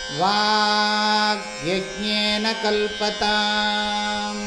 वाग्यज्ञेन कल्पताम्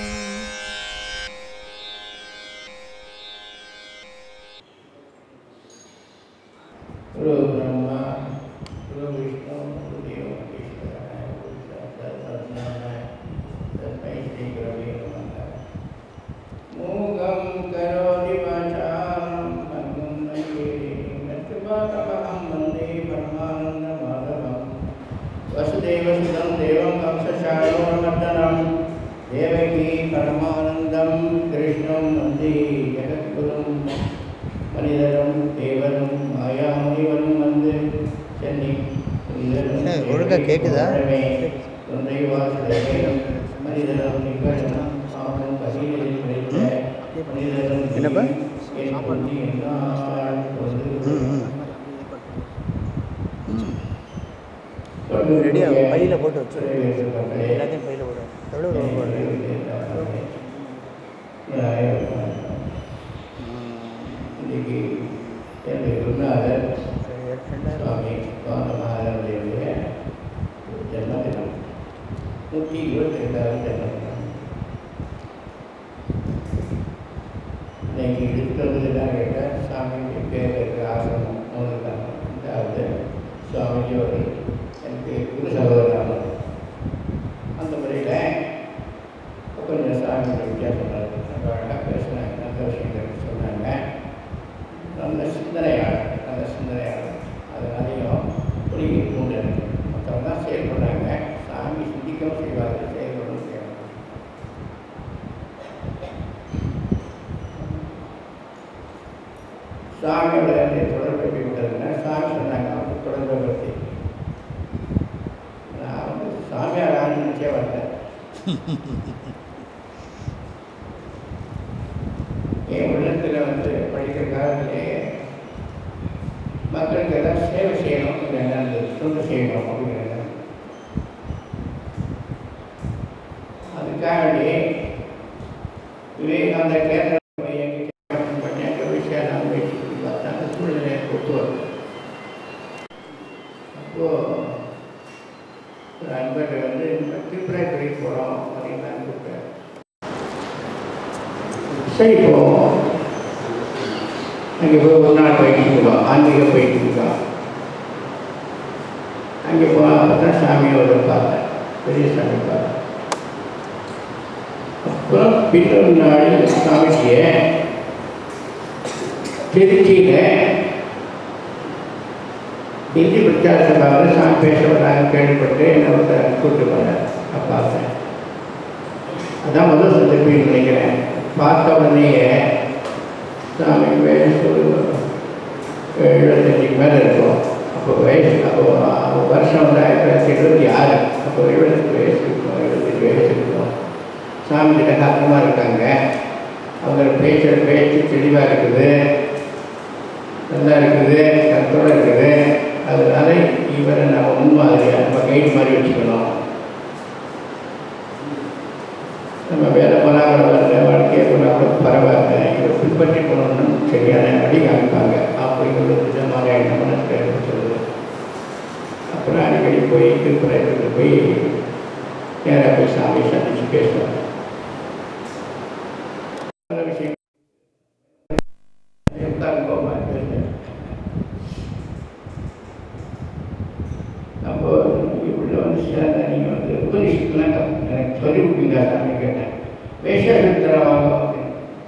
गुरु ब्रह्मा गुरु विष्णु गुरुदेव महेश्वराय गुरु साक्षात् परब्रह्मणे तस्मै श्री गुरवे नमः मूकं करोति वाचालं भङ्गं नयेति नृत्यपाकमहं वन्दे परमानन्दमाधवम् वसुदेवसुतं देवं कंसचारोर्मर्दनं देवकी परमानन्दं कृष्णं वन्दे जगद्गुरुं மனிதரும் தேவரும் மாயாமுனிவரும் வந்து சென்னை புனிதரும் ஏய், ஒழுங்கா கேக்குதா? தேவருமே, தொண்டை வாசலே, மனிதரும் நிகழும் பாவம் பசிகளில் விளைந்த மனிதரும் என்னப்பா? என் புத்தி என்னால் கொண்டு கொண்டு ரெடியா போய பையில போட்டு வச்சு சிறைவேற்றப்பட்டே, எல்லாத்தையும் பையில போடு எவ்வளோ இன்னைக்கு என்னுடைய குருநாதர் சுவாமி கௌதமஹாரனுடைய ஜென்மதினம் நூற்றி இருபத்தி ரெண்டாவது ஜென்மதினம் இன்னைக்கு இருக்கிறது தான் கேட்டால் சாமிக்கு பேர் இருக்கிற ஆசிரமம் ஒன்று தான் அதாவது சுவாமிஜி ஒரு எனக்கு குரு சகோதரர் அந்த முறையில் கொஞ்சம் சாமி வித்தியாசம் ரொம்ப அழகாக பேசினாங்க நல்ல விஷயங்கள் சொன்னாங்க நல்ல சிந்தனையாளர் நல்ல சிந்தனையாளர் அதனாலையும் புரிகை மூன்று மற்றவங்க தான் செயல்படுறாங்க சாமி சிந்திக்கவும் செய்வார்கள் செயல்படவும் செய்வாங்க சாமியோட தொடர்பு எப்படி விட்டதுன்னா சாமி சொன்னாங்க அவங்க தொடர்பை பற்றி நான் வந்து சாமியார் ஆகணும்னு நினச்சே வந்தேன் என் உள்ளத்தில் வந்து படிக்கிற காலத்திலேயே மக்களுக்கு ஏதாவது சேவை செய்யணும் அப்படிங்கிற எண்ணம் இருந்தது தொண்டு செய்யணும் அப்படிங்கிற எண்ணம் அதுக்காக வேண்டி விவேகானந்த கேந்திர பண்ணி விஷயம் பேசிட்டு பார்த்தா அந்த சூழ்நிலையை ஒத்து வரும் அப்போது ஒரு அன்பர் வந்து இந்த திருப்பராய்த்துறை போகிறோம் அப்படின்னு நான் கூப்பிட்டேன் சரி போவோம் அங்கே போய் ஒரு நாள் போயிட்டு இருக்கோம் ஆன்மீக போயிட்டு இருக்கோம் அங்கே போனால் பார்த்தா சாமியோட பார்த்தேன் பெரிய சாமி பார்த்தேன் அப்புறம் பின்னொரு நாள் சாமிக்கு திருச்சியில் ஹிந்தி பிரச்சார சபாவில் சாமி பேச வராங்க கேள்விப்பட்டு என்ன ஒருத்தர் கூப்பிட்டு போனேன் அப்போ பார்த்தேன் அதான் முதல் சந்திப்புன்னு நினைக்கிறேன் பார்த்த உடனேயே சாமி வயசு ஒரு எழுபத்தஞ்சுக்கு மேலே இருக்கும் அப்போ வயசு அப்போ அப்போ வருஷம் வந்து ஆயிரத்தி தொள்ளாயிரத்தி எழுபத்தி ஆறு அப்போ எழுபத்தஞ்சு வயசு இருக்கும் எழுபத்தஞ்சு வயசு இருக்கும் சாமி கிட்ட கஷ்டமாக இருக்காங்க அவங்க பேச்சு பேச்சு தெளிவாக இருக்குது நல்லா இருக்குது கருத்தோடு இருக்குது அதனால இவரை நம்ம முன்மாதிரியாக நம்ம கைடு மாதிரி வச்சுக்கணும் நம்ம வேலை போனால் வரல வாழ்க்கையை போனால் கூட பரவாயில்ல இதை பின்பற்றி போகணும்னு சரியான வழி காமிப்பாங்க அப்படிங்கிற விதமான எண்ணம் மனசுக்கு ஏற்படுத்துது அப்புறம் அடிக்கடி போய் திருப்பரத்துக்கு போய் நேராக போய் சாமி சந்திச்சு பேசுவாங்க பல விஷயம் உட்கார்ந்து பேசுகிறேன் அப்போ இப்படி வந்து சேர்ந்த நீங்கள் வந்து உபனிஷத்துலாம் எனக்கு சொல்லி கொடுப்பீங்க சாமி கேட்டேன் வேஷத்தரமாக அப்படின்னு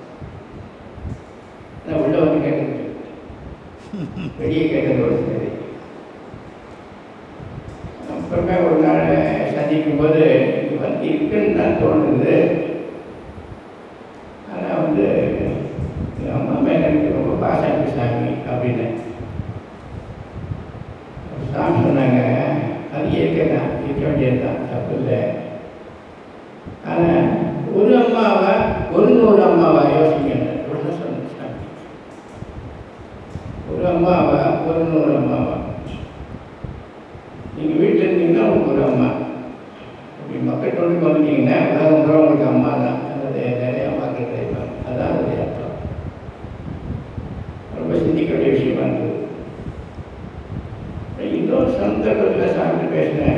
நான் உள்ள வந்து கேட்டேன் வெளியே கேட்டதோடு சரி அப்புறமே ஒரு நாள் சந்திக்கும் போது இது வந்து இருக்குன்னு தான் தோணுது ஆனால் வந்து எங்கள் அம்மா மேலே எனக்கு ரொம்ப பாசம் இருக்கு சாமி அப்படின்னு சாமி சொன்னாங்க அது இயற்கை தான் இருக்க வேண்டியது தான் தப்பு இல்லை ஆனால் ஒரு அம்மாவை ஒரு நூறு அம்மாவை யோசிக்கணும் அப்படின்னு சொன்ன சாமி ஒரு அம்மாவை ஒரு நூறு அம்மாவா நீங்கள் வீட்டில் இருந்தீங்கன்னா உங்களுக்கு ஒரு அம்மா அப்படி மக்கள் தொழில் வந்துட்டீங்கன்னா உலகம் பூரா உங்களுக்கு அம்மா தான் அது நிறைய மக்கள் கிடைப்பாங்க அதான் அதோடைய அர்த்தம் ரொம்ப சிந்திக்க வேண்டிய விஷயமா இருந்தது இன்னொரு சந்தர்ப்பத்தில் சாப்பிட்டு பேசினேன்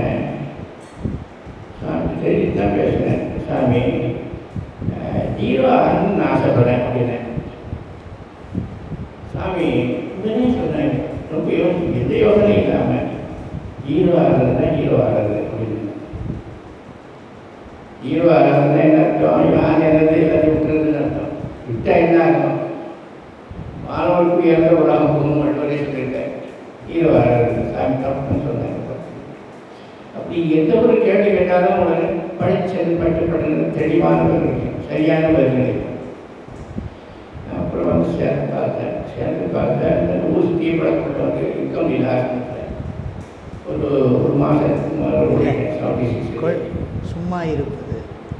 ஹீரோ ஆகிறதுனா ஹீரோ ஆகிறது அப்படின்னு ஹீரோ ஆகிறதுனா என்ன அர்த்தம் இவன் ஆகிறது எல்லாத்தையும் விட்டுறதுன்னு அர்த்தம் விட்டா என்ன அர்த்தம் மாணவர்களுக்கு உயர்ந்த உலகம் போகணும் வள்ளுவரே சொல்லியிருக்காரு ஹீரோ ஆகிறது சாமி தப்புன்னு சொன்னாங்க அப்படி எந்த ஒரு கேள்வி கேட்டாலும் ஒரு படிச்சது பட்டுப்பட்டது தெளிவான பதில் கிடைக்கும் சரியான பதில் கிடைக்கும் அப்புறம் வந்து சேர்ந்து பார்த்தேன் சேர்ந்து பார்த்தேன் அந்த ஊசி தீப்படப்பட்டு வந்து இருக்க முடியல ஆரம்பித்தேன் ஒரு ஒரு மாதத்துக்கு மேலே செவன்டி கொள்- சிக்ஸ் சும்மா இருப்பது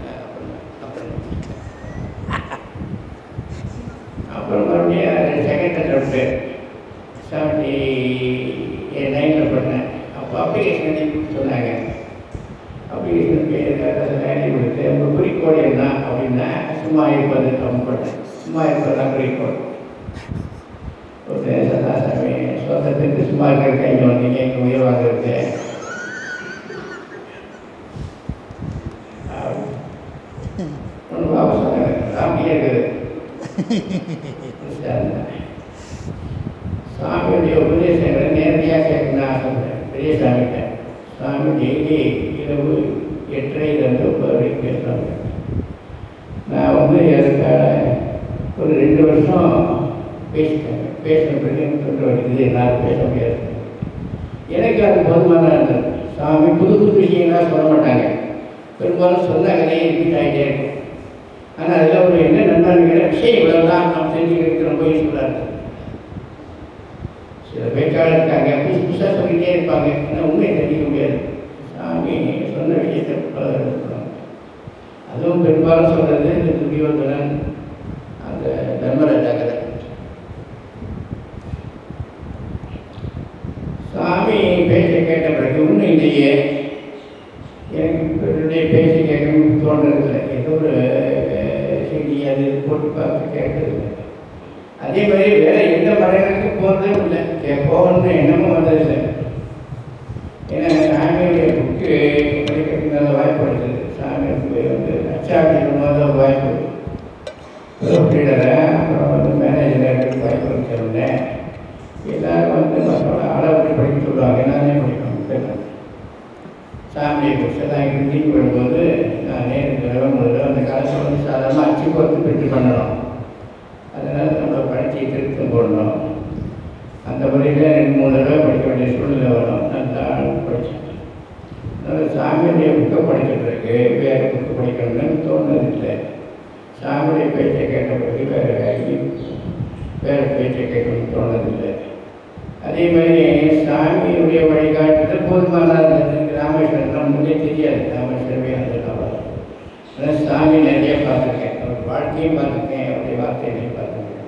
அப்புறம் மறுபடியும் செகண்ட் அட்டம்ப்ட்டு செவன்டி நைனில் பண்ணேன் அப்போ அப்ளிகேஷன் எழுதி சொன்னாங்க அப்ளிகேஷன் பேர் எழுதி கொடுத்து உங்கள் குறிக்கோள் என்ன அப்படின்னா சும்மா இருப்பது அப்படின்னு போட்டேன் சும்மா இருப்பது தான் குறிக்கோள் ஒரு சதாசாமி சொந்தத்துக்கு சும்மா இருக்கிற இங்கே வந்தீங்க இங்கே உயிர் வாங்குறது ஒன்று பாபா சொன்னாங்க சாமியே இருக்குது சாமியுடைய உபதேசங்களை நேரடியாக கேட்கணும்னு ஆசைப்பட்டேன் பெரிய சாமிகிட்ட சாமி டெய்லி இரவு எட்டரைலேருந்து ஒன்பது வரைக்கும் பேசுவாங்க நான் வந்து அதுக்காக ஒரு ரெண்டு வருஷம் பேசிட்டேன் பேசின பிறகு எனக்கு தொண்டை வலிக்குது என்னால் பேச முடியாது எனக்கு அது போதுமான இருந்தது சாமி புது புது விஷயங்களாக சொல்ல மாட்டாங்க பெரும்பாலும் சொன்ன கதையை ரிப்பீட் ஆகிட்டே இருக்கும் ஆனால் அதில் ஒரு என்ன நண்பர்கள் விஷயம் இவ்வளவுதான் நாம் செஞ்சுக்கிறது ரொம்ப யூஸ்ஃபுல்லாக இருக்குது சில பேச்சாளர் இருக்காங்க புதுசு புதுசாக சொல்லிகிட்டே இருப்பாங்க ஆனால் உண்மையை தெரிவிக்க முடியாது சாமி சொன்ன விஷயத்தை பலர் எடுத்துக்கணும் அதுவும் பெரும்பாலும் சொல்கிறது இந்த துரியோதனன் அந்த தர்மராஜா கதை சாமி பேச்சை கேட்ட பிறகு உண்மையிலேயே எனக்கு இவருடைய பேச்சு கேட்கணும்னு தோன்றதில்லை ஏதோ ஒரு அஹ், செய்தி அது போட்டு பார்த்து கேட்கறதில்லை அதே மாதிரி வேற எந்த மரங்களுக்கு போகிறதும் இல்லை கே போகணும்னு எண்ணமும் வந்ததில்லை ஏன்னா சாமியுடைய புக்கு படிக்கிறதுக்கு நல்ல வாய்ப்பு கிடைச்சது சாமி புக்கு வந்து அச்சாபிக்கும் போது ஒரு வாய்ப்பு ரீடரை அப்புறம் வந்து மேனேஜருக்கு வாய்ப்பு வச்சிருந்தேன் எல்லாரும் வந்து மற்றவங்க அளவுக்கு படிக்க சொல்லுவாங்க எல்லாமே படிக்கணும் சாமியை புக்ஸ் எல்லாம் இங்கிலீஷ் வரும்போது நான் நேருக்கு தடவை முதல்ல அந்த காலத்தில் வந்து சாதாரணமாக அச்சு போட்டு பிரிண்ட் பண்ணணும் அதனால் நம்ம படித்து திருத்தம் போடணும் அந்த முறையில் ரெண்டு மூணு தடவை படிக்க வேண்டிய சூழ்நிலை வரும் நல்லா படித்தேன் அதனால் சாமியுடைய புக்கை படித்த பிறகு வேறு புக்கு படிக்கணும்னு தோணுனதில்லை சாமியுடைய பேச்சை கேட்ட பிறகு வேறு வேலையும் வேறு பேச்சை கேட்கணும்னு தோணுனதில்லை அதே மாதிரி சாமியுடைய வழிகாட்டுதல் போதுமானதாக இருந்தது ராமேஸ்வரம் நமக்கு தெரியாது ராமேஸ்வரமே அந்த காலம் ஆனால் சாமி நிறைய பார்த்துருக்கேன் அவர் வாழ்க்கையும் பார்த்துருக்கேன் அவருடைய வார்த்தைகளையும் பார்த்துருக்கேன்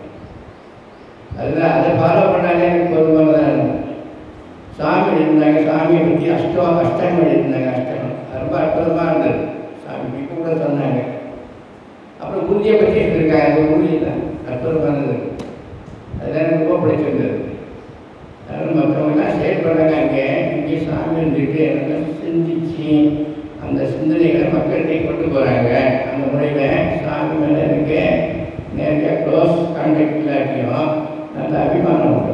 அதனால் அதை ஃபாலோ பண்ணாலே எனக்கு போதுமானதாக இருந்தது சாமி இருந்தாங்க சாமியை பற்றி அஷ்டம் அஷ்டமி இருந்தாங்க அஷ்டமம் அது ரொம்ப அற்புதமாக இருந்தது சாமி இப்போ கூட சொன்னாங்க அப்புறம் குருதியை பற்றி எடுத்திருக்காங்க அந்த குருதி தான் அற்புதமானது அதெல்லாம் எனக்கு ரொம்ப பிடிச்சிருந்தது அதனால் மற்றவங்களாம் செயல்படுறாங்க அங்கே இங்கே சாமி இருந்துட்டு எனக்கு சிந்திச்சு அந்த சிந்தனைகளை மக்கள்கிட்ட கொண்டு போகிறாங்க அந்த முறையில் சாமி மேலே எனக்கு நேரடியாக க்ளோஸ் கான்டாக்ட் இல்லாட்டியும் நல்ல அபிமானம் உண்டு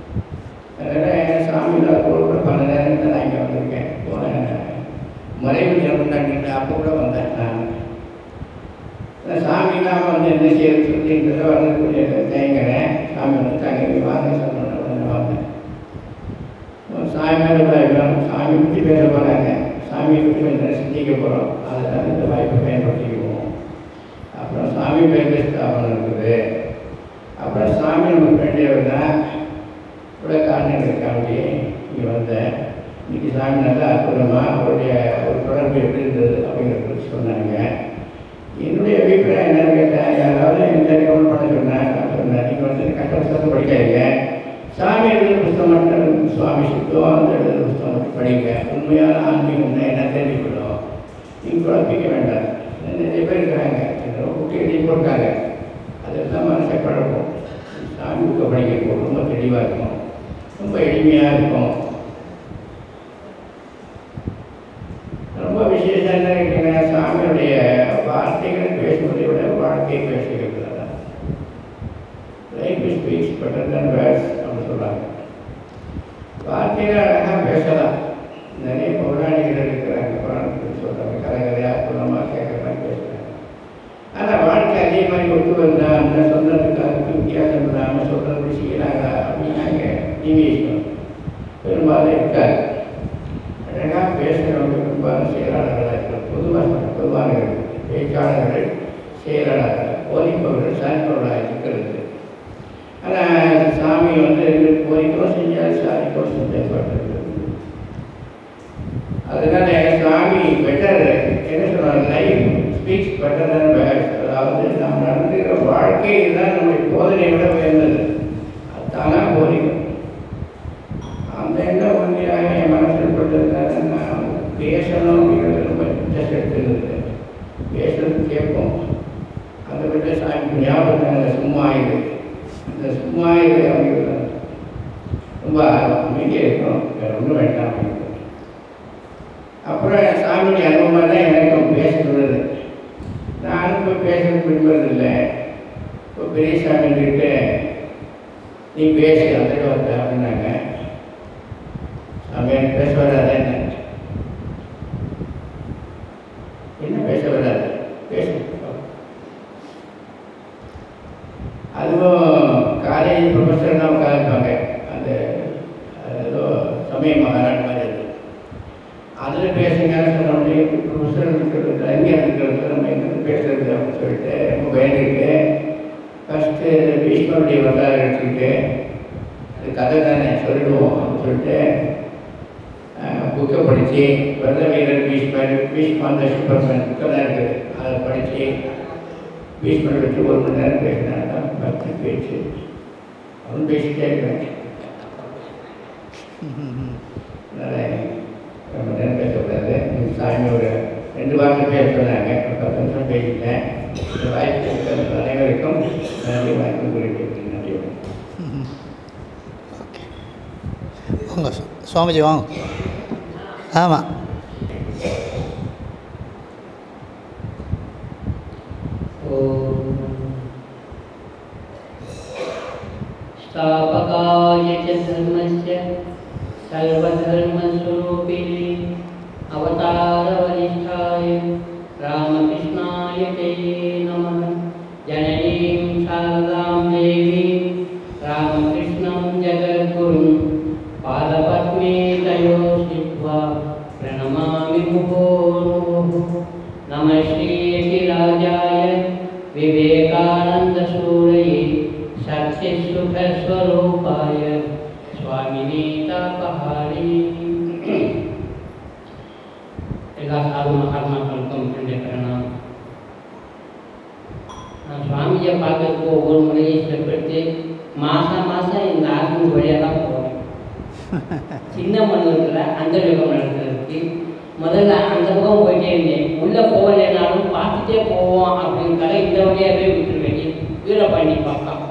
அதனால் சாமியில் கூட பல நேரத்தில் நான் இங்கே வந்திருக்கேன் போனேன் மறைவு நிறந்தாண்டிட்டு அப்போ கூட வந்தேன் நான் அதான் சாமி இல்லாமல் வந்து என்ன செய்யறது சொல்லின்றத வரக்கூடிய தேங்கிறேன் சாமி வந்து தங்க வாங்க சொன்னோன்னு வந்தேன் சாமி மேலே விளையாடுறோம் சாமி பற்றி பேச போகிறாங்க சாமியை பற்றி கொஞ்சம் சிந்திக்க போகிறோம் அதனால் இந்த வாய்ப்பை பயன்படுத்திக்குவோம் அப்புறம் சாமி பேர் ஸ்தாபனம் இருக்குது அப்புறம் சாமி நமக்கு வேண்டியவர் தான் கூட காரணங்களுக்காண்டி இங்கே வந்தேன் இன்னைக்கு சாமி நல்லா அற்புதமாக அவருடைய ஒரு தொடர்பு எப்படி இருந்தது அப்படிங்கிறத பற்றி சொன்னாங்க என்னுடைய அபிப்பிராயம் என்னன்னு கேட்டேன் யாராவது இந்த கவனம் பண்ண சொன்னேன் நான் சொன்னேன் நீங்கள் வந்து கட்டளை படிக்காதீங்க சாமி எழுதுகிற புத்தகம் மட்டும் சுவாமி சித்துவம் அந்த எழுதுகிற புத்தகம் மட்டும் படிங்க உண்மையான ஆன்மீகம்னா என்ன தெரிஞ்சுக்கணும் நீங்கள் குழப்பிக்க வேண்டாம் நிறைய பேர் இருக்கிறாங்க புக்கு எழுதி போட்டாங்க அதெல்லாம் மனசை குழப்பம் சாமி புக்கை படிக்க ரொம்ப தெளிவாக இருக்கும் ரொம்ப எளிமையாக இருக்கும் ரொம்ப விசேஷம் என்ன கேட்டீங்கன்னா சாமியுடைய வார்த்தைகள் பேசுவதை விட வாழ்க்கையை பேசுகிறது தான் life speaks better than words அப்படின்னு சொல்கிறாங்க வார்த்தைகள் அழகாக பேசலாம் டிவிஎஸ் பெரும்பாலும் இருக்காது அழகாக பேசுகிறவங்க பெரும்பாலும் செயலாளர்களாக இருக்கிற பொதுவாக பொதுவான பேச்சாளர்கள் செயலாளர்கள் போதிப்பவர்கள் சாய்ப்பவர்களாக இருக்கிறது ஆனால் சாமி வந்து போதிக்கோ செஞ்சால் சாதிக்கோ செஞ்சப்பட்டிருக்கு அதனால சாமி பெட்டர் என்ன சொல்றாங்க life speaks better than words அதாவது நாம் நடந்துகிற வாழ்க்கை தான் நம்முடைய போதனை விட உயர்ந்தது அதுதானா போதிக்கும் அந்த எண்ணம் உண்மையாக என் மனசில் பட்டதுனால நான் பேசணும் அப்படிங்கிறது ரொம்ப இன்ட்ரெஸ்ட் எடுத்துருந்தது பேசுறது கேட்போம் அதை விட்டு சாமி ஞாபகம் அந்த சும்மா இது அந்த சும்மா இது அப்படிங்கிறது ரொம்ப அமைதியாக இருக்கணும் வேறு ஒன்றும் வேண்டாம் அப்படிங்கிறது அப்புறம் சாமியுடைய அனுபவமாக தான் எனக்கும் பேச சொல்லுது நானும் இப்போ பேச விரும்புறதில்லை இப்போ பெரிய சாமிகிட்ட நீ பேசு அந்த வார்த்தை அப்படின்னாங்க சாமி எனக்கு பேச வராது என்ன என்ன பேச வராது பேசு அதுவும் காலேஜ் ப்ரொஃபஸர் தான் உட்காந்துருப்பாங்க அந்த அது ஏதோ சமய மகாநாடு மாதிரி இருக்கு அதில் பேசுங்க சொன்ன உடனே ப்ரொஃபஸர் இருக்கிறது அங்கே இருக்கிறது நம்ம எங்கே பேசுறது அப்படின்னு சொல்லிட்டு ரொம்ப பயந்துக்கிட்டு ஃபஸ்ட்டு பீஷ்மருடைய வரலாறு எடுத்துக்கிட்டு அது கதை தானே சொல்லிடுவோம் அப்படின்னு சொல்லிட்டு புக்கை படித்து வெள்ள வீரர் பீஷ்மர் பீஷ்மாந்த சூப்பர்மேன் புக்கை தான் இருக்குது அதை படித்து பீஷ்மர் வச்சு ஒரு மணி நேரம் பேசினாங்க பக்தி பேச்சு அவன் பேசிட்டே இருக்கிறேன் அதனால் ரொம்ப நேரம் பேசக்கூடாது இந்த சாமி ஒரு ரெண்டு வார்த்தை பேச சொன்னாங்க ஒரு பத்து நிமிஷம் பேசிட்டேன் இந்த வாய்ப்பு கொடுத்த அனைவருக்கும் நன்றி வணக்கம் குறிப்பிட்டு நன்றி வணக்கம் வாங்க சு- சுவாமிஜி வாங்க ஆமாம் स्थापकाय च धर्मस्य सर्वधर्मस्वरूपिणे अवतारवरिष्ठाय रामकृष्णाय ते नमः जननीं शारदां देवीं रामकृष्णं जगद्गुरुं पादपद्मे तयो स्थित्वा प्रणमामि मुहुर्मुहुः नमः श्रीयतिराजाय विवेकानन्दसूरये सत्यसुखस्वरूपाय स्वामिने तापहारी எல்லா சாது மகாத்மாக்களுக்கும் என்னுடைய பிரணாம் நான் சுவாமியை பார்க்கறதுக்கு ஒவ்வொரு முறையும் சிறப்பிட்டு மாதம் மாதம் இந்த ஆசிரியர் வழியாக தான் போவேன் சின்ன மன்னூரில் அந்த யுகம் நடக்கிறதுக்கு முதல்ல அந்த பக்கம் போயிட்டே இருந்தேன் உள்ளே போகலைனாலும் பார்த்துட்டே போவோம் அப்படிங்கிறத இந்த வழியாகவே விட்டுருவேன் வீரபாண்டி பக்கம்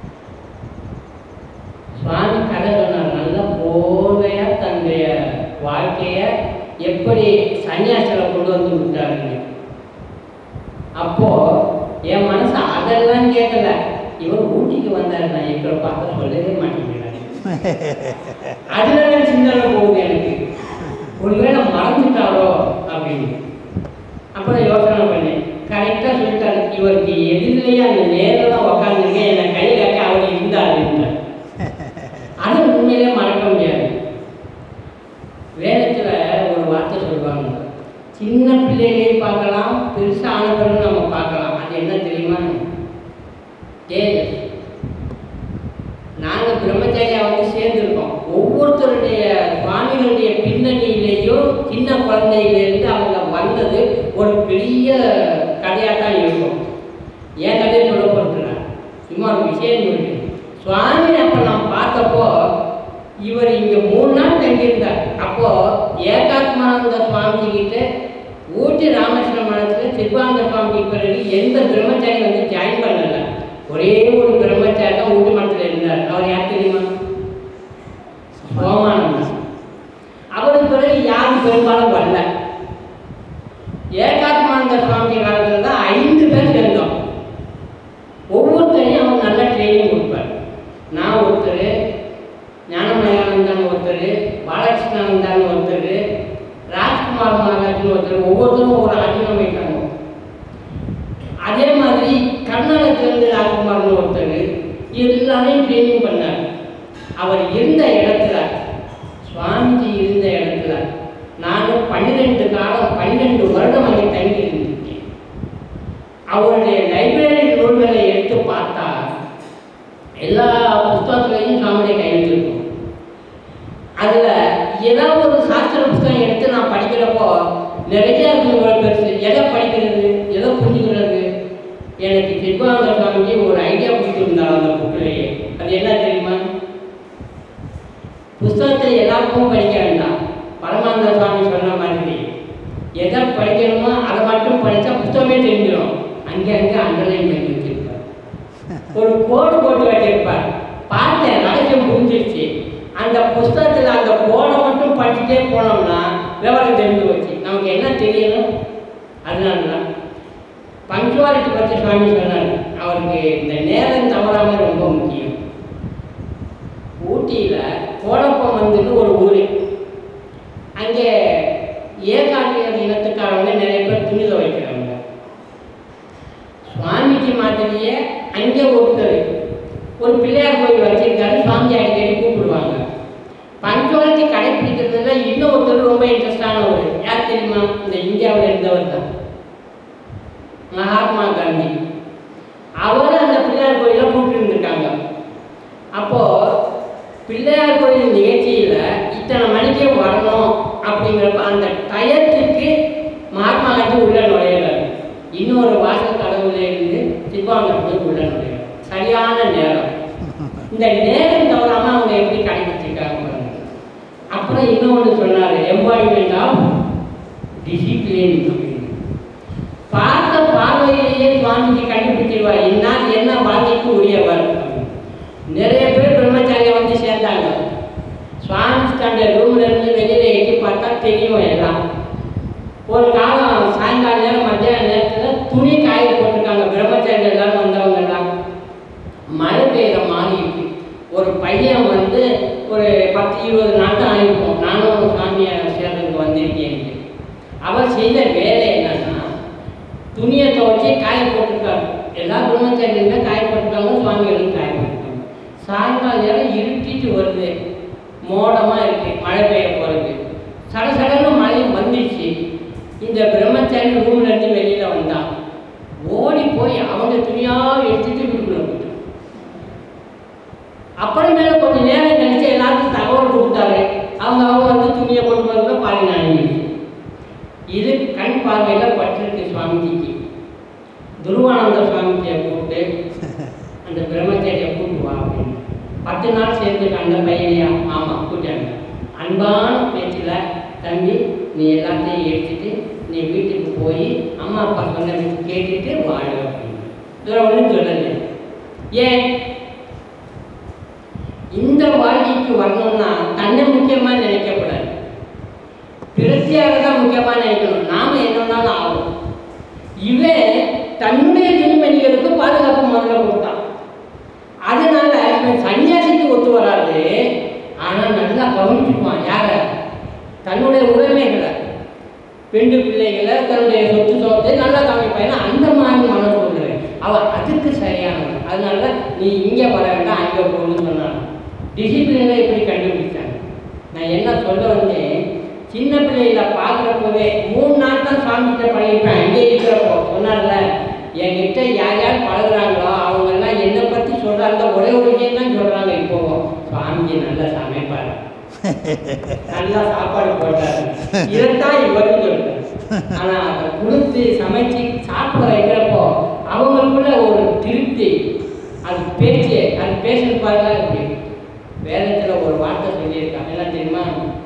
சுவாமி கதை சொன்னார் நல்லா போர்வையாக தன்னுடைய வாழ்க்கையை எப்படி சன்னியாசில் கொண்டு வந்து விட்டாருங்க அப்போ என் மனசு அதெல்லாம் கேட்கல இவர் ஊட்டிக்கு வந்தார் நான் இருக்கிற பார்க்க சொல்லவே மாட்டேங்கிறாரு அதுல தான் சிந்தனை போகுது எனக்கு ஒருவேளை மறந்துட்டாரோ அப்படின்னு அப்புறம் யோசனை பண்ணேன் கரெக்டாக சொல்லிட்டாரு இவருக்கு எதிரிலேயே அந்த நேரில் தான் உக்காந்துருக்கேன் என்னை கை காட்டி அவர் இருந்தார் இருந்தார் அது உண்மையிலே மறக்க முடியாது வேதத்தில் ஒரு வார்த்தை சொல்லுவாங்க சின்ன பிள்ளைகளையும் பார்க்கலாம் பெருசாக ஆன பிறகு நம்ம பார்க்கலாம் அது என்ன தெரியுமா தேஜஸ் நாங்கள் பிரம்மச்சாரியா வந்து சேர்ந்துருக்கோம் ஒவ்வொருத்தருடைய சுவாமிகளுடைய பின்னணியிலேயும் சின்ன குழந்தையிலேருந்து அவங்க வந்தது ஒரு பெரிய கதையாக தான் இருக்கும் என் கதையை சொல்ல போகிறேன் சும்மா ஒரு விஷயம் சொல்லிட்டு சுவாமி அப்போ நான் பார்த்தப்போ இவர் இங்கே மூணு நாள் தங்கியிருந்தார் அப்போ ஏகாத்மானந்த சுவாமி கிட்ட ஊட்டி ராமகிருஷ்ண மடத்தில் சிறுபானந்த சுவாமிக்கு பிறகு எந்த பிரம்மச்சாரி வந்து ஜாயின் பண்ணல ஒரே ஒரு பிரம்மச்சாரி தான் ஊட்டி மடத்தில் இருந்தார் அவர் யார் தெரியுமா சோமானந்தம் அவருக்கு பிறகு யாரும் பெரும்பாலும் வரல ஏகாத்மானந்த சுவாமி காலத்தில் தான் ஐந்து பேர் சேர்ந்தோம் ஒவ்வொருத்தரையும் அவர் நல்ல ட்ரைனிங் கொடுப்பார் நான் ஒருத்தர் ஞானமயானந்தான் ஒருத்தர் பாலகிருஷ்ணானந்தான் ஒருத்தர் ராஜ்குமார் மகாராஜன் ஒருத்தர் ஒவ்வொருத்தரும் ஒவ்வொரு ஆச்சரியம் வைத்தாங்க அதே மாதிரி கர்நாடகத்திலிருந்து ராஜ்குமார்னு ஒருத்தர் எல்லாரையும் ட்ரைனிங் பண்ணார் அவர் இருந்த பன்னிரெண்டு காலம் பன்னிரெண்டு வருடம் அங்கே தங்கி இருந்திருக்கேன் அவருடைய லைப்ரரி நூல்களை எடுத்து பார்த்தா எல்லா புஸ்தகத்துலையும் சாமியுடைய கையெழுத்து இருக்கும் அதில் ஏதாவது ஒரு சாஸ்திர புஸ்தகம் எடுத்து நான் படிக்கிறப்போ நிறைய இருக்கும் இவ்வளோ பெருசு எதை படிக்கிறது எதை புரிஞ்சுக்கிறது எனக்கு சிவானந்த சுவாமிஜி ஒரு ஐடியா கொடுத்துருந்தார் அந்த புக்கிலேயே அது என்ன தெரியுமா புஸ்தகத்தை எல்லாருக்கும் படிக்க வேண்டாம் பரமானந்த சுவாமி சொன்ன மாதிரி எதை படிக்கணுமோ அதை மட்டும் படித்தா புத்தகமே தெரிஞ்சிடும் அங்கே அங்கே அண்டர்லைன் பண்ணி வச்சிருப்பார் ஒரு கோடு போட்டு வச்சிருப்பார் பார்த்தேன் ரகசியம் புரிஞ்சிருச்சு அந்த புஸ்தகத்தில் அந்த கோடை மட்டும் படிச்சுட்டே போனோம்னா விவரம் தெரிஞ்சு போச்சு நமக்கு என்ன தெரியணும் அதனால தான் பங்க்சுவாலிட்டி பற்றி சுவாமி சொன்னார் அவருக்கு இந்த நேரம் தவறாமல் ரொம்ப முக்கியம் ஊட்டியில் கோடப்பம் வந்துட்டு ஒரு ஊர் அங்கே ஏகாட்டியர் இனத்துக்காரவங்க நிறைய பேர் துணி துவைக்கிறாங்க சுவாமிக்கு மாதிரியே அங்கே ஒருத்தர் ஒரு பிள்ளையார் கோயில் வச்சிருக்காரு சுவாமி அடிக்கடி கூப்பிடுவாங்க பஞ்சுவாலிட்டி கடைப்பிடிக்கிறதுல இன்னும் ஒருத்தர் ரொம்ப இன்ட்ரெஸ்டானவர் யார் தெரியுமா இந்த இந்தியாவில் இருந்தவர் தான் மகாத்மா காந்தி அவர் அந்த பிள்ளையார் கோயிலை கூப்பிட்டு இருந்திருக்காங்க அப்போ பிள்ளையார் கோயில் நிகழ்ச்சியில் இத்தனை மணிக்கே வரணும் அப்படிங்கிறப்ப அந்த டயத்துக்கு மகாத்மா காந்தி உள்ள நுழையிறாரு இன்னொரு வாசல் கடவுளே இருந்து சிவாங்கர் போய் உள்ள நுழையிறார் சரியான நேரம் இந்த நேரம் தவறாம அவங்க எப்படி கடைபிடிச்சிருக்காங்க பாருங்க அப்புறம் இன்னொன்று சொன்னார் எம்பாடிமெண்ட் ஆஃப் டிசிப்ளின் அப்படின்னு பார்த்த பார்வையிலேயே சுவாமிஜி கண்டுபிடிச்சிருவார் என்ன என்ன வாழ்க்கைக்கு உரியவர் நிறைய பேர் பிரம்மச்சாரியம் வந்து சேர்ந்தாங்க சுவாமி தன்னுடைய ரூம்ல இருந்து வெளியில எட்டி பார்த்தா தெரியும் எல்லாம் ஒரு காலம் சாயங்கால நேரம் மத்தியான நேரத்தில் துணி காய போட்டிருக்காங்க பிரம்மச்சாரி எல்லாரும் வந்தவங்க எல்லாம் மழை பெய்யுற மாதிரி இருக்கு ஒரு பையன் வந்து ஒரு பத்து இருபது நாள் தான் ஆகிருக்கும் நானும் சாமியை சேர்றதுக்கு வந்திருக்கேன் அவர் செய்த வேலை என்னன்னா துணியை துவைச்சி காய போட்டிருக்காரு எல்லா பிரம்மச்சாரியுமே காய போட்டிருக்காங்க சுவாமிகளும் காய போட்டிருக்காங்க சாயங்கால நேரம் இருட்டிட்டு வருது மோடமாக இருக்கு மழை பெய்ய போகிறது சட சடன்னு மழையும் வந்துடுச்சு இந்த பிரம்மச்சாரி ரூம்ல இருந்து வெளியில வந்தான் ஓடி போய் அவங்க துணியாக எடுத்துட்டு வீட்டுக்குள்ள போயிட்டான் அப்புறமேல கொஞ்ச நேரம் கழிச்சு எல்லாருக்கும் தகவல் கொடுத்தாரு அவங்க அவங்க வந்து துணியை கொண்டு வந்து பாதி நாணிடுச்சு இது கண் பார்வையில் பட்டிருக்கு சுவாமிஜிக்கு துருவானந்த சுவாமிஜியை கூப்பிட்டு அந்த பிரம்மச்சாரியை கூப்பிட்டு வா அப்படின்னு பத்து நாள் சேர்ந்து அந்த பையனையா ஆமாம் கூட்டாங்க அன்பான பேச்சில் தம்பி நீ எல்லாத்தையும் எடுத்துட்டு நீ வீட்டுக்கு போய் அம்மா அப்பா சொன்னதை கேட்டுட்டு வாழ அப்படின்னு இதில் ஒன்றும் சொல்லலை ஏன் இந்த வாழ்க்கைக்கு வரணும்னா தன்னை முக்கியமாக நினைக்கக்கூடாது பிரத்தியாக தான் முக்கியமாக நினைக்கணும் நாம என்னன்னாலும் ஆகும் இவன் தன்னுடைய துணிமணிகளுக்கு பாதுகாப்பு முதல்ல கொடுத்தான் அதனால இவன் சன்னியாசிக்கு ஒத்து வராது ஆனால் நல்லா கவனிச்சுக்குவான் யார தன்னுடைய உடைமைகளை பெண்டு பிள்ளைகளை தன்னுடைய சொத்து சொத்தை நல்லா கவனிப்பான் ஏன்னா அந்த மாதிரி மனசு சொல்கிறேன் அவன் அதுக்கு சரியானவன் அதனால நீ இங்கே வர வேண்டாம் அங்கே போகணும்னு சொன்னான் டிசிப்ளினை எப்படி கண்டுபிடிச்சாங்க நான் என்ன சொல்ல வந்தேன் சின்ன பிள்ளைகளை பார்க்குறப்பவே மூணு நாள் தான் சாமிகிட்ட பழகிப்பேன் அங்கே இருக்கிறப்போ சொன்னார்ல என்கிட்ட யார் யார் பழகுறாங்களோ அவங்கெல்லாம் என்னை பற்றி சொல்கிறாங்க ஒரே ஒரு விஷயம் தான் சொல்கிறாங்க இப்போ சுவாமிஜி நல்லா சமைப்பார் நல்லா சாப்பாடு போட்டார் இதைத்தான் இவரும் சொல்றாரு ஆனா அதை கொடுத்து சமைச்சு சாப்பிட வைக்கிறப்போ அவங்களுக்குள்ள ஒரு திருப்தி அது பேச்சு அது பேசுறது பாருங்க இப்படி வேதத்துல ஒரு வார்த்தை சொல்லியிருக்காங்க என்ன தெரியுமா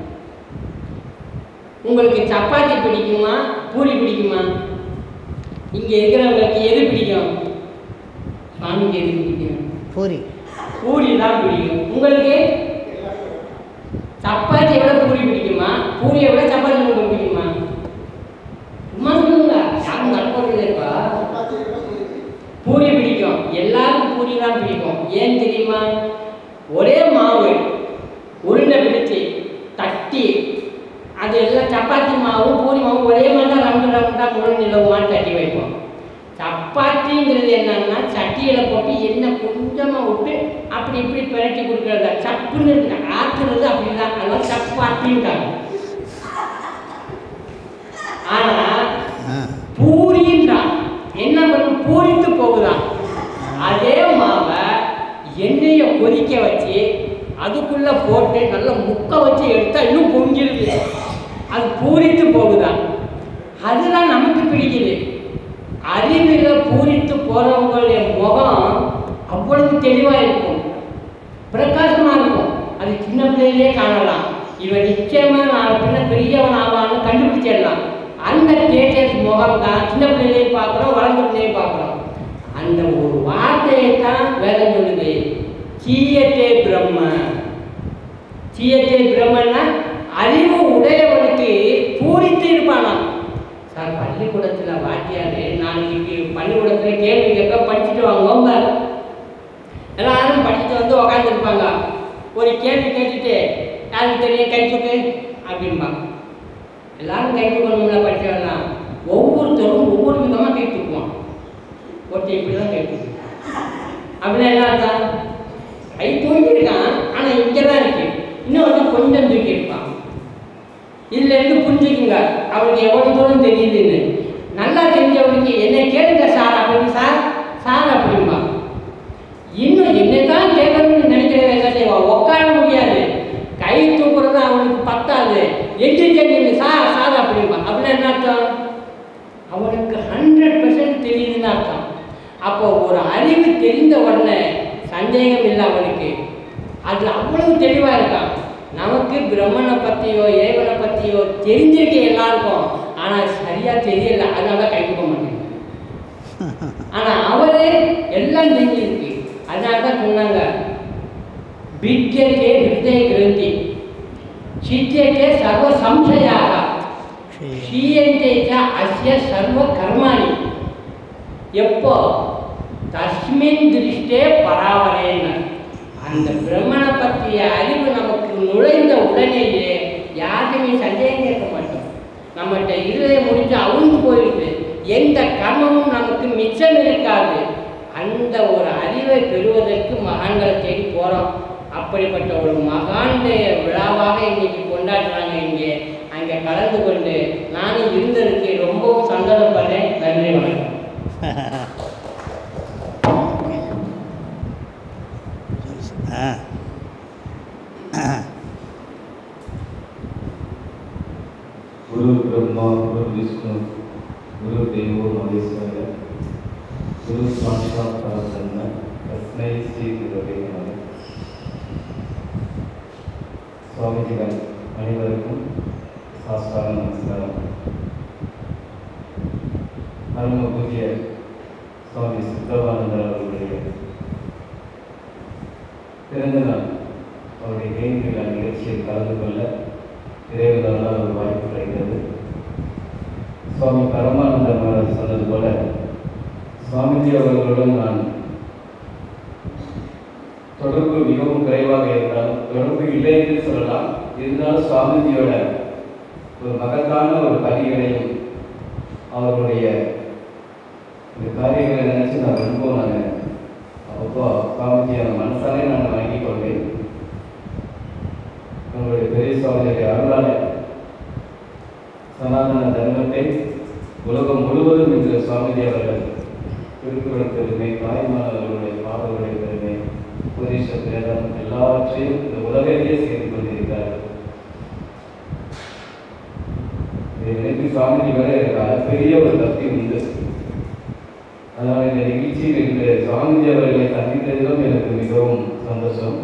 உங்களுக்கு சப்பாத்தி பிடிக்குமா பூரி பிடிக்குமா இங்க இருக்கிறவங்களுக்கு எது பிடிக்கும் சுவாமிக்கு எது பிடிக்கும் பூரி பூரி தான் பிடிக்கும் உங்களுக்கு சப்பாத்தியை விட பூரி பிடிக்குமா பூரியை விட சப்பாத்தி உங்களுக்கு பிடிக்குமா சும்மா சொல்லுங்க யாரும் நட்புறதுப்பா பூரி பிடிக்கும் எல்லாருக்கும் பூரி தான் பிடிக்கும் ஏன் தெரியுமா ஒரே மாவு உருண்டை பிடிச்சி தட்டி அது எல்லாம் சப்பாத்தி மாவு பூரி மாவு ஒரே மாதிரி தான் ரவுண்டு ரவுண்டாக முழு நிலவுமான்னு தட்டி வைப்போம் சப்பாத்திங்கிறது என்னன்னா சட்டியில் போட்டு எண்ணெய் கொஞ்சமாக விட்டு அப்படி இப்படி பிரட்டி கொடுக்குறது சப்புன்னு இருக்கு ஆற்றுறது அப்படி தான் அதெல்லாம் சப்பாத்தின்ட்டாங்க கொதிக்க வச்சு அதுக்குள்ளே போட்டு நல்லா முக்க வச்சு எடுத்தால் இன்னும் பொங்கிடுது அது பூரித்து போகுதான் அதுதான் நமக்கு பிடிக்குது அறிவில் பூரித்து போகிறவங்களுடைய முகம் அவ்வளவு தெளிவாக இருக்கும் பிரகாசமாக இருக்கும் அது சின்ன பிள்ளையிலே காணலாம் இவன் நிச்சயமாக நான் பின்ன பெரியவன் ஆவான்னு கண்டுபிடிச்சிடலாம் அந்த தேஜஸ் முகம் தான் சின்ன பிள்ளையிலே பார்க்குறோம் வளர்ந்த பிள்ளையே பார்க்குறோம் அந்த ஒரு வார்த்தையை தான் வேதம் சொல்லுது சீயத்தே பிரம்ம சீயத்தே பிரம்மன்னா அறிவு உடையவனுக்கு பூரித்து இருப்பானாம் சார் பள்ளிக்கூடத்தில் வாத்தியார் நாளைக்கு பள்ளிக்கூடத்தில் கேள்வி கேட்க படிச்சுட்டு வாங்க எல்லாரும் படிச்சுட்டு வந்து உக்காந்துருப்பாங்க ஒரு கேள்வி கேட்டுட்டு யாருக்கு தெரியும் கை தூக்கு அப்படிம்பாங்க எல்லாரும் கை தூக்கணும்ல படிச்சவெல்லாம் ஒவ்வொருத்தரும் ஒவ்வொரு விதமாக கை தூக்குவான் ஒருத்தர் இப்படி தான் கை தூக்கு அப்படின்னா என்ன அர்த்தம் கை தூக்கியிருக்கான் ஆனால் இங்கே தான் இருக்கு இன்னொருத்தன் கொஞ்சம் தூக்கியிருப்பான் இதுல இருந்து புரிஞ்சுக்குங்க அவருக்கு எவ்வளவு தூரம் தெரியுதுன்னு நல்லா தெரிஞ்சவனுக்கு என்னை கேளுங்க சார் அப்படின்னு சார் சார் அப்படிம்பா இன்னும் என்னை தான் கேட்கணும்னு நினைக்கிறத என்ன செய்வான் உட்கார முடியாது கை தூக்குறது அவனுக்கு பத்தாது எந்திரிச்ச நீங்க சார் சார் அப்படிம்பா அப்படின்னா என்ன அர்த்தம் அவனுக்கு ஹண்ட்ரட் பர்சன்ட் தெரியுதுன்னு அர்த்தம் அப்போ ஒரு அறிவு தெரிந்த உடனே சந்தேகம் இல்லை அவனுக்கு அது அவ்வளவு தெளிவாக இருக்கான் நமக்கு பிரம்மனை பற்றியோ இறைவனை பற்றியோ தெரிஞ்சிருக்கு எல்லாருக்கும் ஆனால் சரியாக தெரியல அதனால தான் கைவிட மாட்டேங்குது ஆனால் அவரே எல்லாம் தெரிஞ்சிருக்கு அதனால தான் சொன்னாங்க வித்தியத்தே வித்தை கிரந்தி சித்தியத்தே சர்வ சம்சயாக க்ஷீயந்தே ச அஸ்ய சர்வ கர்மாணி எப்போ தஸ்மின் திருஷ்டே பராவரேன்னு அந்த பிரம்மனை பற்றிய அறிவு நமக்கு நுழைந்த உடனேயே யாருமே சந்தேகம் கேட்க மாட்டோம் நம்மகிட்ட இருதய முடிஞ்சு அவுந்து போயிடுது எந்த கர்மமும் நமக்கு மிச்சம் இருக்காது அந்த ஒரு அறிவை பெறுவதற்கு மகான்களை தேடி போகிறோம் அப்படிப்பட்ட ஒரு மகானுடைய விழாவாக இன்னைக்கு கொண்டாடுறாங்க இங்கே அங்கே கலந்து கொண்டு நானும் இருந்ததுக்கு ரொம்பவும் சந்தோஷப்படுறேன் நன்றி வணக்கம் ஆ गुरु ब्रह्मा गुरु विष्णु गुरु देवो महेश्वर गुरु साक्षात् परब्रह्म तस्मै श्री गुरवे நமः சுவாமிஜிகள் அனைவருக்கும் சாஸ்தார நமஸ்காரம் பரம பூஜ்ய சுவாமி சுத்தவானந்தர் அவர்களுடைய பிறந்த நாள் அவருடைய ஜெயந்தி விழா நிகழ்ச்சியில் கலந்து கொள்ள இறைவனால் ஒரு வாய்ப்பு கிடைக்கிறது சுவாமி பரமானந்த மகாராஜ் சொன்னது போல சுவாமிஜி அவர்களுடன் நான் தொடர்பு மிகவும் குறைவாக இருந்தாலும் தொடர்பு இல்லை என்று சொல்லலாம் இருந்தாலும் சுவாமிஜியோட ஒரு மகத்தான ஒரு பணிகளையும் அவர்களுடைய இந்த காரியங்களை நினைச்சு நான் ரொம்ப நான் அப்போ சுவாமிஜி அந்த மனசாலே நான் வணங்கிக் கொள்வேன் உங்களுடைய பெரிய சுவாமியுடைய அருளால சனாதன தர்மத்தை உலகம் முழுவதும் இன்று சுவாமிஜி அவர்கள் திருக்குறள் பெருமை தாய்மானவர்களுடைய பாடல்களுடைய பெருமை உபதேச வேதம் எல்லாவற்றையும் இந்த உலகையே செய்து கொண்டிருக்கிறார்கள் இதை நினைத்து சுவாமிஜி வரை எனக்கு பெரிய ஒரு பக்தி உண்டு அதனால் இந்த நிகழ்ச்சியில் இந்த சுவாமிஜி அவர்களை சந்தித்ததிலும் எனக்கு மிகவும் சந்தோஷம்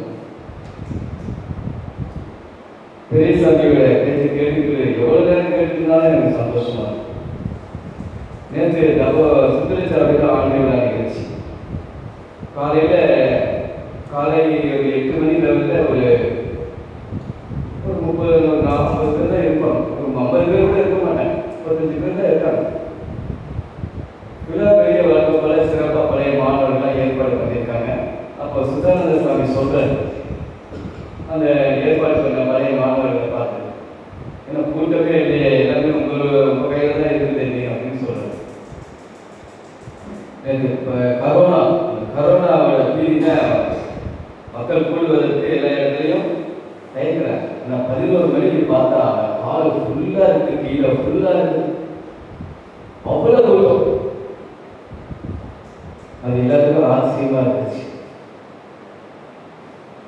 பெரிய சாமியோட பேச்சு கேட்டுட்டு எவ்வளவு நேரம் கேட்டுருந்தாலும் எனக்கு சந்தோஷமா இருக்கும் நேற்று நம்ம சுந்தரச்சாமிக்கு ஆன்மீக நிகழ்ச்சி காலையில காலை ஒரு எட்டு மணி லெவலில் ஒரு ஒரு முப்பது ஒரு நாற்பது பேர் தான் இருப்பாங்க ஒரு ஐம்பது பேர் கூட இருக்க மாட்டாங்க முப்பத்தஞ்சு பேர் தான் இருக்காங்க விழா பெரிய வழக்கம் போல சிறப்பாக பழைய மாணவர்கள்லாம் ஏற்பாடு பண்ணியிருக்காங்க அப்போ சுதானந்த சுவாமி சொல்றாரு அந்த ஏற்பாடு பண்ண பழைய மாணவர்களை பார்த்து ஏன்னா கூட்டமே இல்லையே எல்லாமே உங்களோட உங்க கையில தான் இருக்குது இல்லையா அப்படின்னு சொல்றாரு நேத்து இப்ப கரோனா அந்த கரோனாவோட பீதினா மக்கள் கூடுவதற்கு எல்லா இடத்துலையும் தயங்குறாங்க நான் பதினோரு மணிக்கு பார்த்தா ஹால் ஃபுல்லா இருக்கு கீழே ஃபுல்லா இருக்கு அவ்வளவு கூட்டம் அது எல்லாத்துக்கும் ஆச்சரியமா இருந்துச்சு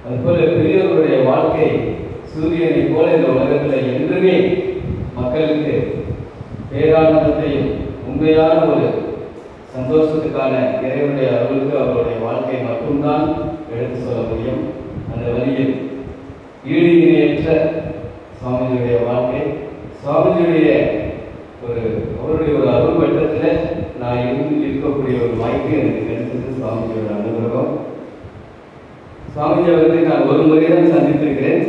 அதுபோல பெரியவர்களுடைய வாழ்க்கை சூரியனை போல இந்த உலகத்தில் என்றுமே மக்களுக்கு பேரானந்தத்தையும் உண்மையான ஒரு சந்தோஷத்துக்கான இறைவனுடைய அருளுக்கு அவருடைய வாழ்க்கை மட்டும்தான் எடுத்து சொல்ல முடியும் அந்த வழியில் ஈடு இணையற்ற சுவாமிஜியுடைய வாழ்க்கை சுவாமிஜியுடைய ஒரு அவருடைய ஒரு அருள் வட்டத்தில் நான் இருந்து இருக்கக்கூடிய ஒரு வாய்ப்பு எனக்கு கிடைத்தது சுவாமிஜியோட அனுகிரகம் சுவாமிஜி அவர்களை நான் ஒரு முறை தான் சந்தித்திருக்கிறேன்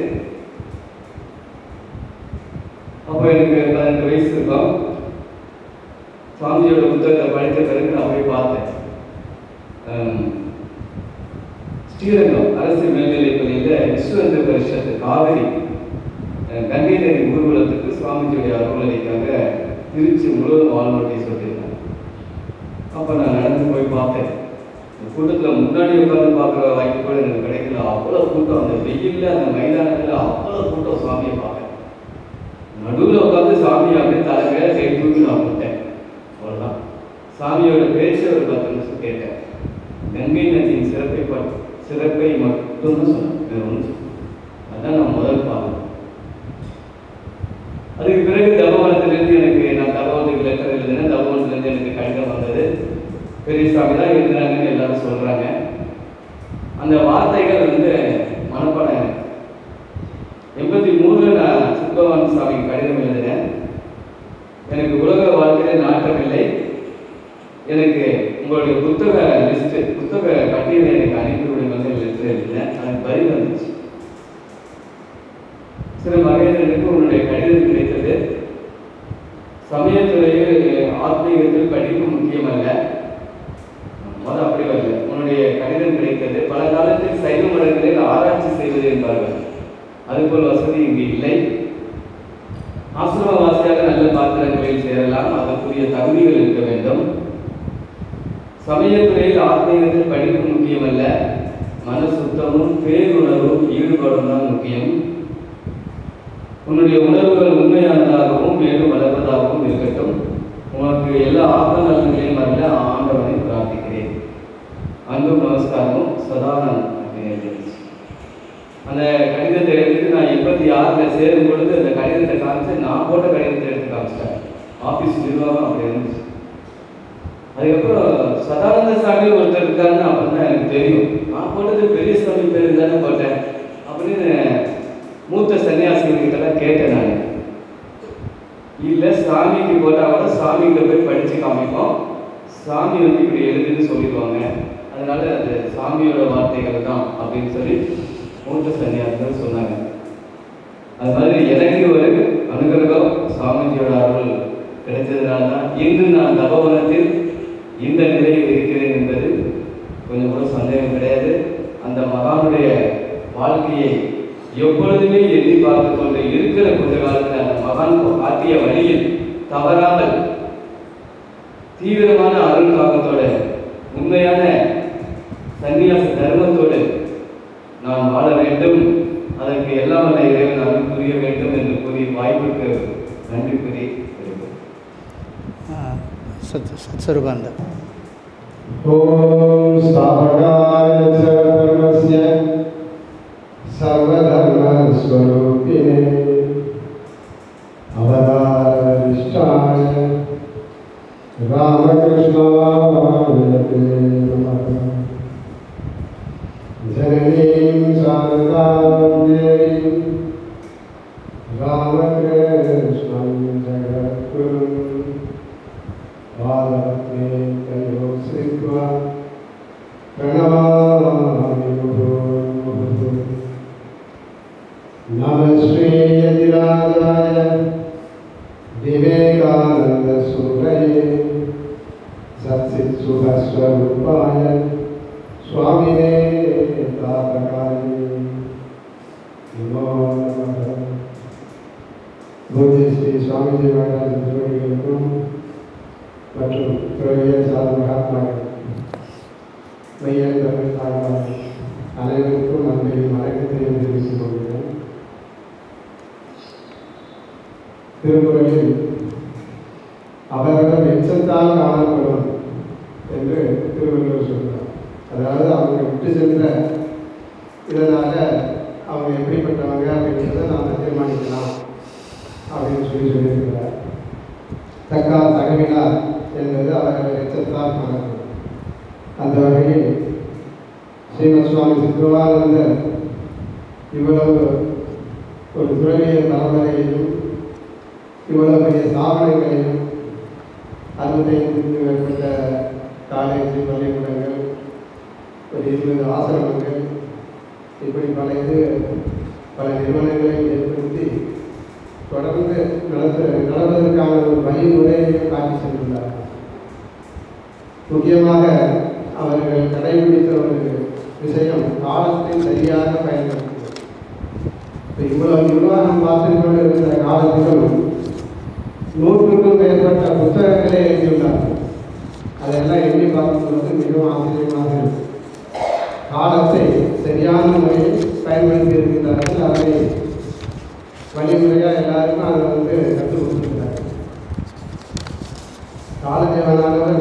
அப்போ எனக்கு பதினெட்டு வயசு இருக்கும் சுவாமிஜியோட புத்தகத்தை படித்த பிறகு நான் போய் பார்த்தேன் ஹம், ஸ்ரீரங்கம் அரசு மேல்நிலைப் பள்ளியில் விஸ்வந்த பரிஷத்து காவிரி அஹ், கங்கை நதி ஊர்வலத்துக்கு சுவாமிஜியுடைய அருள்நிலைக்காக திருச்சி முழுவதும் வால் நோட்டீஸ் சொல்லியிருந்தாங்க அப்போ நான் நடந்து போய் பார்த்தேன் இந்த கூட்டத்தில் முன்னாடி உட்கார்ந்து பார்க்குற வாய்ப்பு கூட எனக்கு கிடைக்கல அவ்வளோ கூட்டம் அந்த வெயிலில் அந்த மைதானத்தில் அவ்வளோ கூட்டம் சுவாமியை பார்த்தேன் நடுவில் உட்காந்து சாமி அப்படியே தலைமையில கை தூக்கி நான் விட்டேன் அவ்வளோதான் சாமியோட பேச்சு ஒரு பத்து நிமிஷம் கேட்டேன் கங்கை நதியின் சிறப்பை ப- சிறப்பை மட்டும்தான் சொன்னேன் வேற ஒன்றும் சொல்லல. அதான் நான் முதல் பாடம் அதுக்கு பிறகு தபவனத்திலிருந்து எனக்கு நான் தபவனத்துக்கு லெட்டர் எழுதினேன் தபவனத்திலிருந்து எனக்கு கடிதம் வந்தது பெரியசாமி தான் எழுதுனாங்கன்னு எல்லாரும் சொல்றாங்க அந்த வார்த்தைகள் வந்து மனப்பாடம் எனக்கு. எண்பத்தி மூணுல நான் சுப்பவான் சாமிக்கு கடிதம் எழுதினேன் எனக்கு உலக வாழ்க்கையில நாட்டம் இல்லை எனக்கு உங்களுடைய புத்தக லிஸ்ட் புத்தக பட்டியலை எனக்கு அனுப்பி விடுங்க லெட்டர் எழுதினேன் அதுக்கு பதில் வந்துச்சு சில மகேந்திரனுக்கு உன்னுடைய கடிதம் கிடைத்தது சமயத்துறையில் ஆத்மீகத்தில் படிப்பு முக்கியமல்ல முதல் அப்படி வரல உன்னுடைய கடிதம் கிடைத்தது பல காலத்தில் சைவ மடங்களில் ஆராய்ச்சி செய்வது என்பார்கள் அதுபோல் வசதி இங்கு இல்லை ஆசிரமவாசியாக நல்ல பாத்திரங்களில் சேரலாம் அதற்குரிய தகுதிகள் இருக்க வேண்டும் சமயத்துறையில் ஆத்மீகத்தில் படிப்பு முக்கியமல்ல மன சுத்தமும் பேருணர்வும் ஈடுபாடும் தான் முக்கியம் உன்னுடைய உணர்வுகள் உண்மையானதாகவும் மேலும் வளர்வதாகவும் இருக்கட்டும் உனக்கு எல்லா ஆத்ம நலன்களையும் அல்ல ஆண்டவனை பிரார்த்திக்கிறேன் அன்பும் நமஸ்காரமும் சதானந்த் அப்படின்னு எழுதிருச்சு அந்த கடிதத்தை எடுத்துட்டு நான் எண்பத்தி ஆறில் சேரும் பொழுது அந்த கடிதத்தை காமிச்சு நான் போட்ட கடிதத்தை எடுத்து காமிச்சிட்டேன் ஆஃபீஸ் நிர்வாகம் அப்படி இருந்துச்சு அதுக்கப்புறம் சதானந்த சாமி ஒருத்தர் இருக்காருன்னு அப்புறம் தான் எனக்கு தெரியும் நான் போட்டது பெரிய சாமி பேர் தானே போட்டேன் அப்படின்னு மூத்த சன்னியாசிகிட்டலாம் கேட்டேன் நான் இல்லை சாமிக்கு போட்டால் கூட சாமிகிட்ட போய் படித்து காமிப்போம் சாமி வந்து இப்படி எழுதுன்னு சொல்லிடுவாங்க அதனால அது சாமியோட வார்த்தைகள் தான் அப்படின்னு சொல்லி மூத்த சன்னியாசிகள் சொன்னாங்க அது மாதிரி எனக்கு ஒரு அனுகிரகம் சுவாமிஜியோட அருள் கிடைத்ததுனால தான் இன்று நான் தபோவனத்தில் இந்த நிலையில் இருக்கிறேன் என்பது கொஞ்சம் கூட சந்தேகம் கிடையாது அந்த மகானுடைய வாழ்க்கையை எப்பொழுதுமே எண்ணி பார்த்து கொண்டு இருக்கிற கொஞ்ச காலத்தில் அந்த மகான் காட்டிய வழியில் தவறாமல் தீவிரமான அருள் காக்கத்தோட உண்மையான சந்நியாச தர்மத்தோடு நாம் வாழ வேண்டும் அதற்கு எல்லாம் வல்ல இறைவன் அருள் புரிய வேண்டும் என்று கூறி வாய்ப்புக்கு நன்றி கூறி விடைபெறுகிறேன். சத் சத்ஸ்வரூபானந்த ॐ स्थापकाय च धर्मस्य सर्वधर्मस्वरूपिणे अवतारविष्टाय रामकृष्णाय ते नमः जननीं शारदां देवीं रामकृष्णं जगद्गुरुम् पादमे तयो श्रीत्वा प्रणमामि मुहुर्मुहुः। नमः श्रीयतिराजाय विवेकानन्दसूरये सत्सित्सुखस्वरूपाय स्वामिने तापकाय नमो नमः பூஜ்ய ஸ்ரீ சுவாமிஜி மகாராஜ் திருவடிகளுக்கும் மற்றும் துறவியல் சார் மகாத்மாக்கள் மையல் தமிழ் தாழ்வார்கள் அனைவருக்கும் அன்பையும் வணக்கத்தையும் தெரிவித்துக் கொள்கிறேன் திருக்குறளில் அவரவர் எச்சத்தால் காணப்படும் என்று திருவள்ளுவர் சொல்றார் அதாவது அவங்க விட்டு சென்ற இதனால் அவங்க எப்படிப்பட்டவங்க அப்படின்றத நாம் தீர்மானிக்கலாம் அப்படின்னு சொல்லி சொல்லியிருக்கிறார் தக்கா தகவிலா என்பது அவர்கள் எச்சத்தால் மறக்கும் அந்த வகையில் ஸ்ரீமத் சுவாமி சித்ருவானந்தர் இவ்வளவு ஒரு துறவிய பரம்பரையிலும் இவ்வளவு பெரிய ஸ்தாபனங்களையும் அறுபத்தைந்துக்கு மேற்பட்ட காலேஜ் பள்ளிக்கூடங்கள் ஒரு இருபது ஆசிரமங்கள் இப்படி பல இது பல நிறுவனங்களையும் ஏற்படுத்தி தொடர்ந்து நடத்த நடப்பதற்கான ஒரு வழிமுறையை காட்டி சென்றுள்ளார் முக்கியமாக அவர்கள் கடைபிடித்த ஒரு விஷயம் காலத்தை சரியாக பயன்படுத்துவது இப்போ இவ்வளவு நிர்வாகம் பார்த்து கொண்டு இருக்கிற காலத்திலும் நூற்றுக்கும் மேற்பட்ட புத்தகங்களே எழுதியுள்ளார்கள் அதெல்லாம் எண்ணி பார்க்கும்போது மிகவும் ஆச்சரியமாக இருக்கும் காலத்தை சரியான முறையில் பயன்படுத்தி இருக்கிறார்கள் அதை வழிமுறையாக எல்லாருக்கும் அதை வந்து கற்றுக் கொடுத்துருக்கிறார்கள் காலதேவனானவர்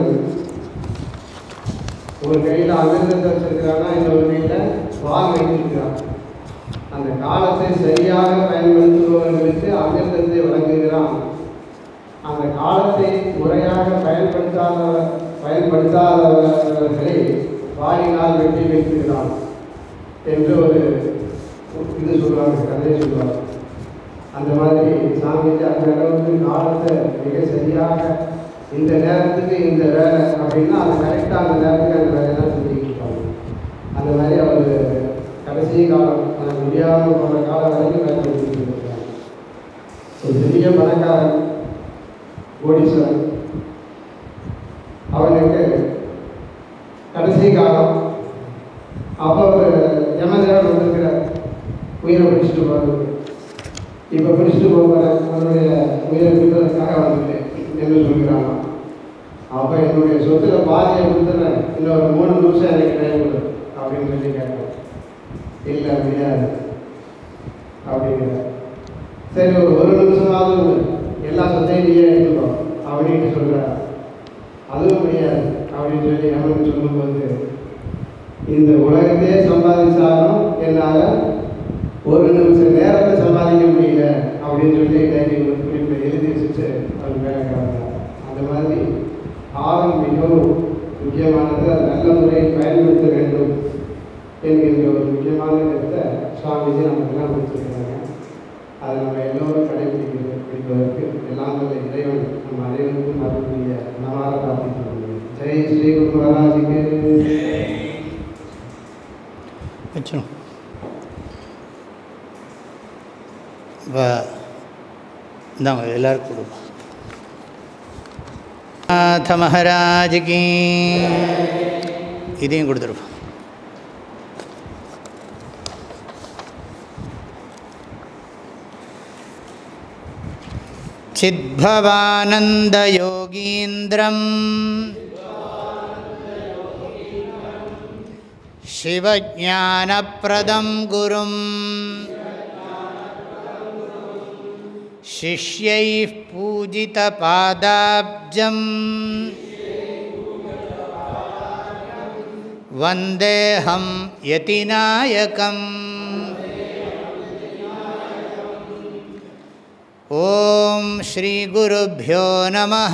ஒரு கையில் அமிர்தத்தை வச்சிருக்கிறான்னா இன்னொரு கையில் பால் வைத்திருக்கிறான் அந்த காலத்தை சரியாக பயன்படுத்துபவர்களுக்கு அமிர்தத்தை வழங்குகிறான் அந்த காலத்தை முறையாக பயன்படுத்தாத பயன்படுத்தாதவர்களை வாயினால் வெட்டி வைக்கிறான் என்று ஒரு இது சொல்லுவாங்க கதை சொல்லுவாங்க அந்த மாதிரி சாமிஜி அந்த அளவுக்கு காலத்தை மிக சரியாக இந்த நேரத்துக்கு இந்த வேலை அப்படின்னா அது கரெக்டாக அந்த நேரத்துக்கு அந்த வேலையெல்லாம் செஞ்சுக்கிட்டு இருப்பாங்க அந்த மாதிரி அவர் கடைசி காலம் தனக்கு முடியாமல் போன காலம் வரைக்கும் வேலை செஞ்சுக்கிட்டு இருக்காங்க ஒரு பெரிய பணக்காரன் கோடீஸ்வரன் அவனுக்கு கடைசி காலம் அப்போ ஒரு யமதேவன் வந்திருக்கிறார் உயிரை பிடிச்சிட்டு போகிறது இப்போ பிடிச்சிட்டு போகிறேன் அவனுடைய உயிரை பிடிப்பதற்காக வந்துட்டேன் என்று சொல்கிறாங்க அப்போ என்னுடைய சொத்துல பாதியை கொடுத்துறேன் இன்னொரு மூணு நிமிஷம் எனக்கு டைம் கொடு அப்படின்னு சொல்லி கேட்டேன் இல்லை முடியாது அப்படிங்கிற சரி ஒரு ஒரு நிமிஷமாவது கொடு. எல்லா சொத்தையும் நீயே எடுத்துக்கோ அப்படின்னு சொல்கிறார் அதுவும் முடியாது அப்படின்னு சொல்லி அவனுக்கு சொல்லும்போது இந்த உலகத்தையே சம்பாதிச்சாலும் என்னால் ஒரு நிமிஷம் நேரத்தை சம்பாதிக்க முடியல அப்படின்னு சொல்லி டைரி குறிப்பில் எழுதி வச்சுட்டு அவர் வேலை கிளம்புறார் அந்த மாதிரி காலம் மிகவும் முக்கியமானது அது நல்ல முறையில் பயன்படுத்த வேண்டும் என்கின்ற ஒரு முக்கியமான கருத்தை சுவாமிஜி நமக்கெல்லாம் கொடுத்துருக்காங்க அதை நம்ம எல்லோரும் கடைபிடிக்கிறது பிடிப்பதற்கு எல்லாம் வல்ல இறைவன் நம்ம அனைவருக்கும் வரக்கூடிய நவார பிரார்த்திக்கிறோம் ஜெய் ஸ்ரீ குரு மகாராஜிக்கு வச்சிடும் இப்போ இந்தாங்க எல்லாருக்கும் கொடுப்போம் நாத மகாராஜுக்கு இதையும் கொடுத்துருப்போம் சித்பவானந்தயோகீந்திரம் शिवज्ञानप्रदं गुरुं शिष्यैः पूजितपादाब्जम् वन्देऽहं यतिनायकम् ॐ श्रीगुरुभ्यो नमः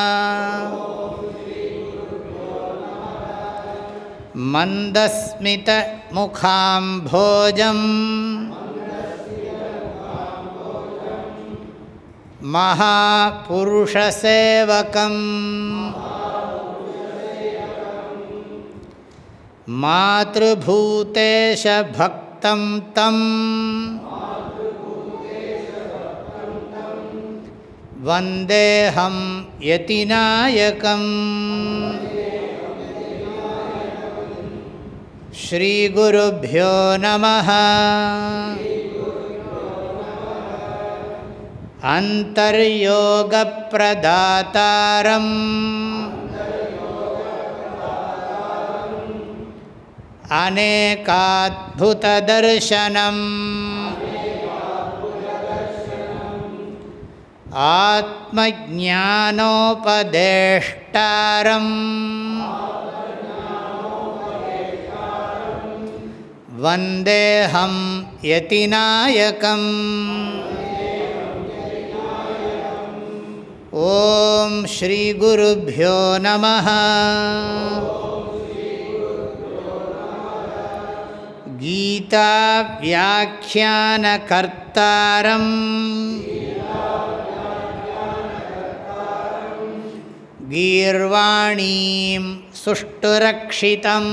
मन्दस्मितमुखाम्भोजम् महापुरुषसेवकम् मातृभूतेशभक्तं तं वन्देऽहं यतिनायकम् श्रीगुरुभ्यो नमः अन्तर्योगप्रदातारम् अनेकाद्भुतदर्शनम् आत्मज्ञानोपदेष्टारम् वन्देऽहं यतिनायकम् ॐ श्रीगुरुभ्यो नमः गीताव्याख्यानकर्तारम् गीर्वाणीं सुष्ठुरक्षितम्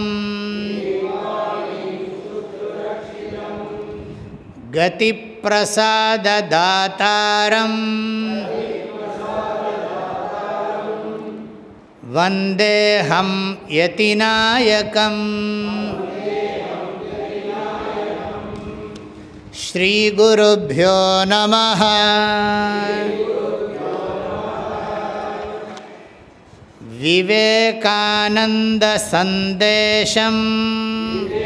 गतिप्रसाददातारम् वन्देऽहं यतिनायकम् श्रीगुरुभ्यो नमः विवेकानन्दसन्देशम्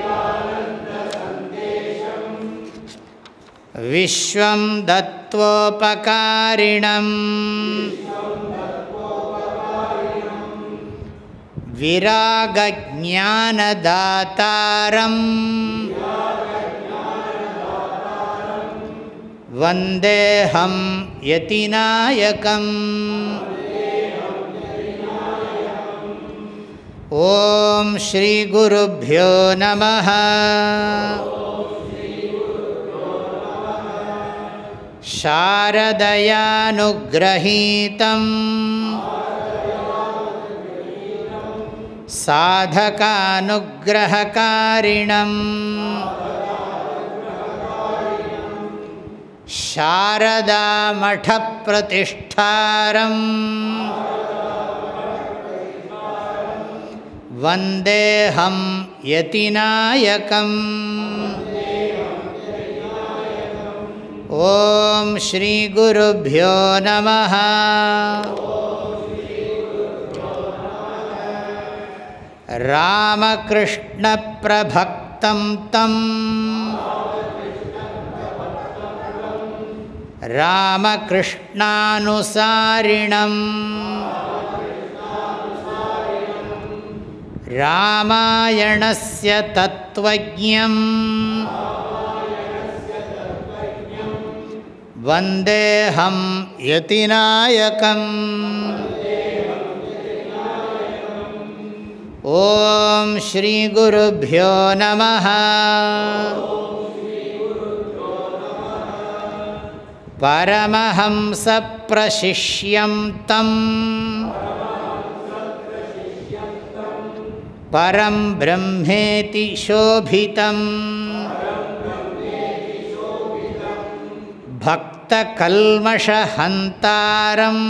विश्वं दत्त्वोपकारिणम् विरागज्ञानदातारम् वन्देऽहं यतिनायकम् ॐ श्रीगुरुभ्यो नमः शारदयानुग्रहीतम् साधकानुग्रहकारिणम् शारदामठप्रतिष्ठारम् वन्देऽहं यतिनायकम् ॐ श्रीगुरुभ्यो नमः रामकृष्णप्रभक्तं तम् रामकृष्णानुसारिणम् रामायणस्य तत्त्वज्ञम् वन्देऽहं यतिनायकम् ॐ श्रीगुरुभ्यो नमः परमहंसप्रशिष्यं तम् परं ब्रह्मेति शोभितम् भक्तकल्मषहन्तारम्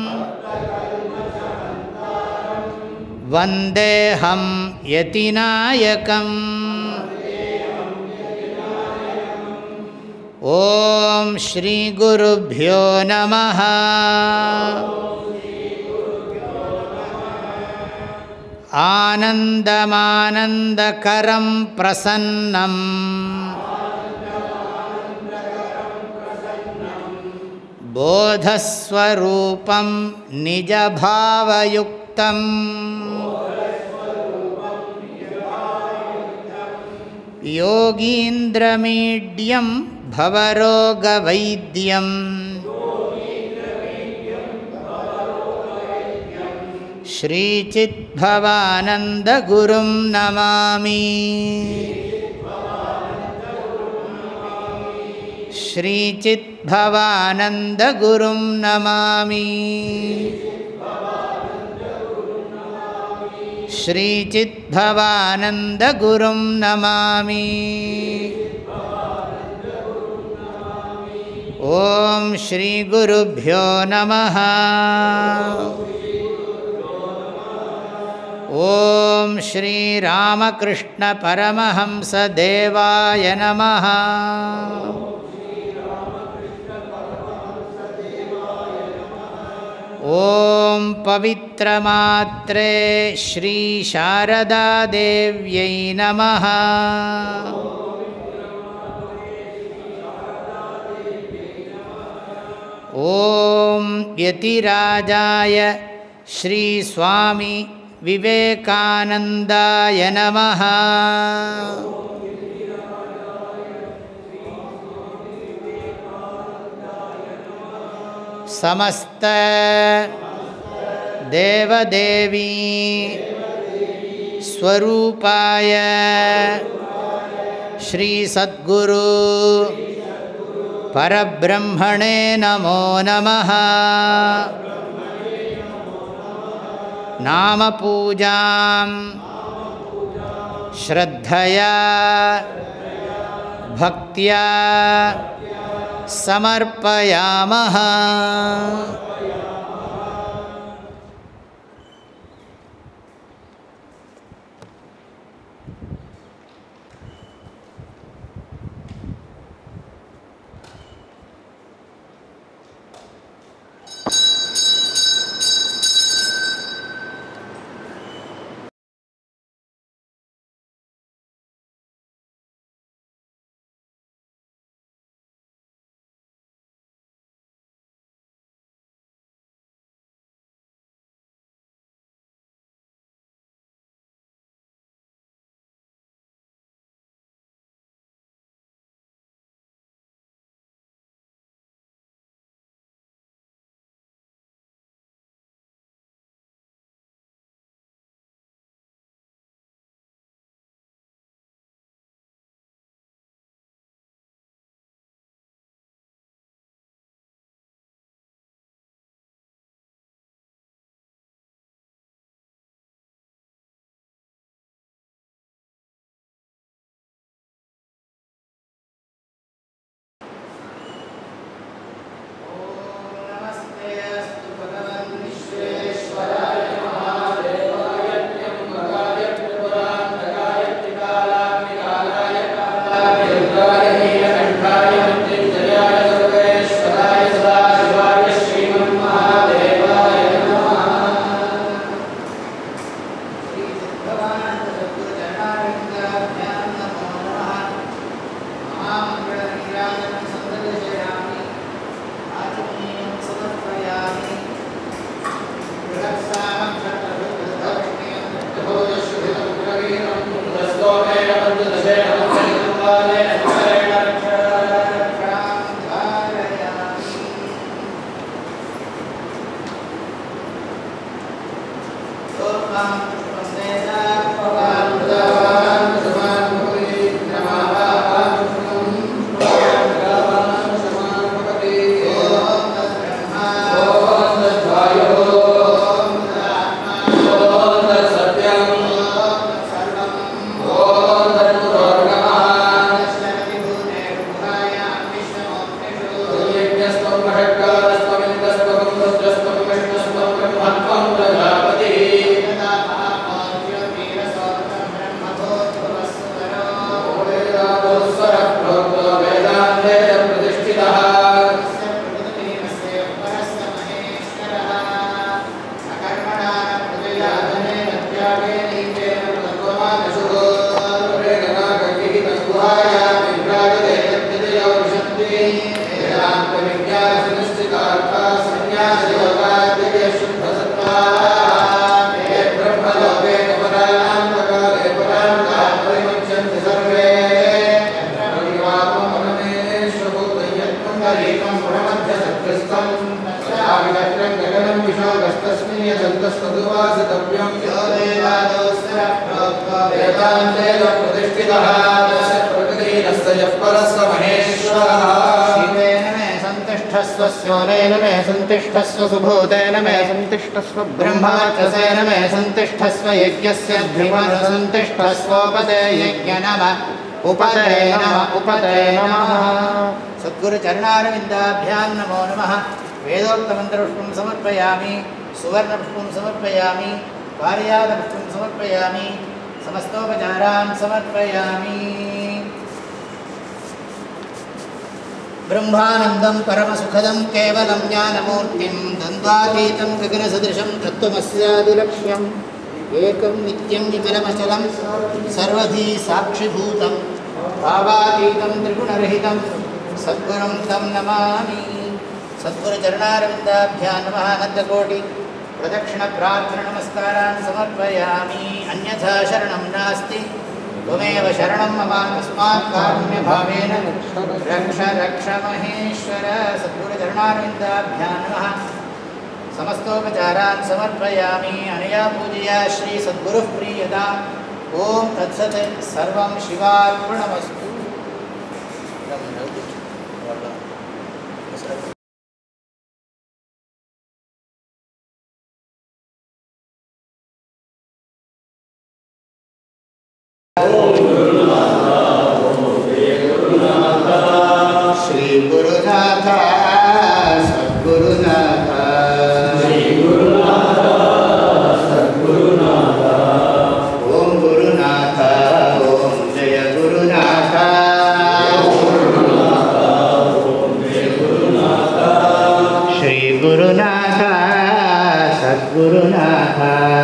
वन्देऽहं यतिनायकम् ॐ श्रीगुरुभ्यो नमः आनन्दमानन्दकरं प्रसन्नम् बोधस्वरूपं निजभावयुक्तम् योगीन्द्रमीड्यं भवरोगवैद्यम् श्रीचिद्भवानन्दगुरुं नमामि श्रीचिद्भवानन्दगुरुं नमामि श्रीचिद्भवानन्दगुरुं नमामि ॐ श्रीगुरुभ्यो नमः ॐ श्रीरामकृष्णपरमहंसदेवाय नमः ॐ पवित्रमात्रे श्रीशारदादेव्यै नमः ॐ यतिराजाय श्रीस्वामि विवेकानन्दाय नमः समस्त देवदेवी स्वरूपाय श्रीसद्गुरु परब्रह्मणे नमो नमः नामपूजां श्रद्धया भक्त्या समर्पयामः शिवेन मे सन्तिष्ठस्व स्योनेन मे सन्तिष्ठस्व सुभूतेन मे सन्तिष्ठस्व ब्रह्मवर्चसेन मे सन्तिष्ठस्व यज्ञस्य ध्रिमन सन्तिष्ठस्वोपते यज्ञ नम उपते नम उपते नमः सद्गुरुचरणारविन्दाभ्यां नमो नमः वेदोक्तमन्त्रपुष्पं समर्पयामि सुवर्णपुष्पं समर्पयामि पारियादपुष्पं समर्पयामि समस्तोपचारान् समर्पयामि ब्रह्मानन्दं परमसुखदं केवलं ज्ञानमूर्तिं द्वन्द्वातीतं गगनसदृशं तत्त्वमस्यादिलक्ष्यम् एकं नित्यं विमलमचलं सर्वधी साक्षिभूतं भावातीतं त्रिगुणरहितं सद्गुरुं तं नमामि सद्गुरुचरणारविन्दाभ्यां नमः अनन्तकोटि प्रदक्षिणप्रार्थननमस्कारान् समर्पयामि अन्यथा शरणं नास्ति त्वमेव शरणं मम तस्मात् कारुण्यभावेन रक्ष रक्ष महेश्वर सद्गुरुचरणारविन्दाभ्यां नमः समस्तोपचारान् समर्पयामि अनया पूजया श्रीसद्गुरुः प्रीयता ॐ तत्सत् सर्वं शिवार्पणमस्तु श्रीगुरुनाथ सद्गुरुनाथ ॐ गुरुनाथ ॐ जय गुरुनाथ श्रीगुरुनाथ सद्गुरुनाथ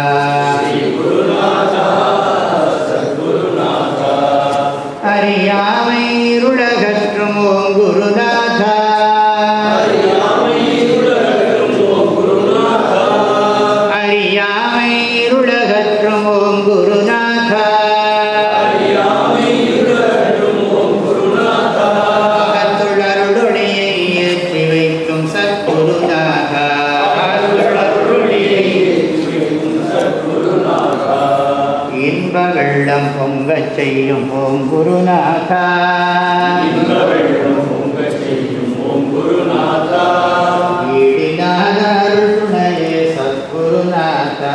அறியாமைருலகற்றும் ஓம் குருநாத அறியாமைருலகற்றும் ஓம் குருநாத அகத்துள் அருளொளியை ஏற்றி வைக்கும் சத்குருநாத இன்ப வெள்ளம் பொங்கச் செய்யும் ஓம் குருநாதா ஈடினாத அருள் துணையே சத்குருநாதா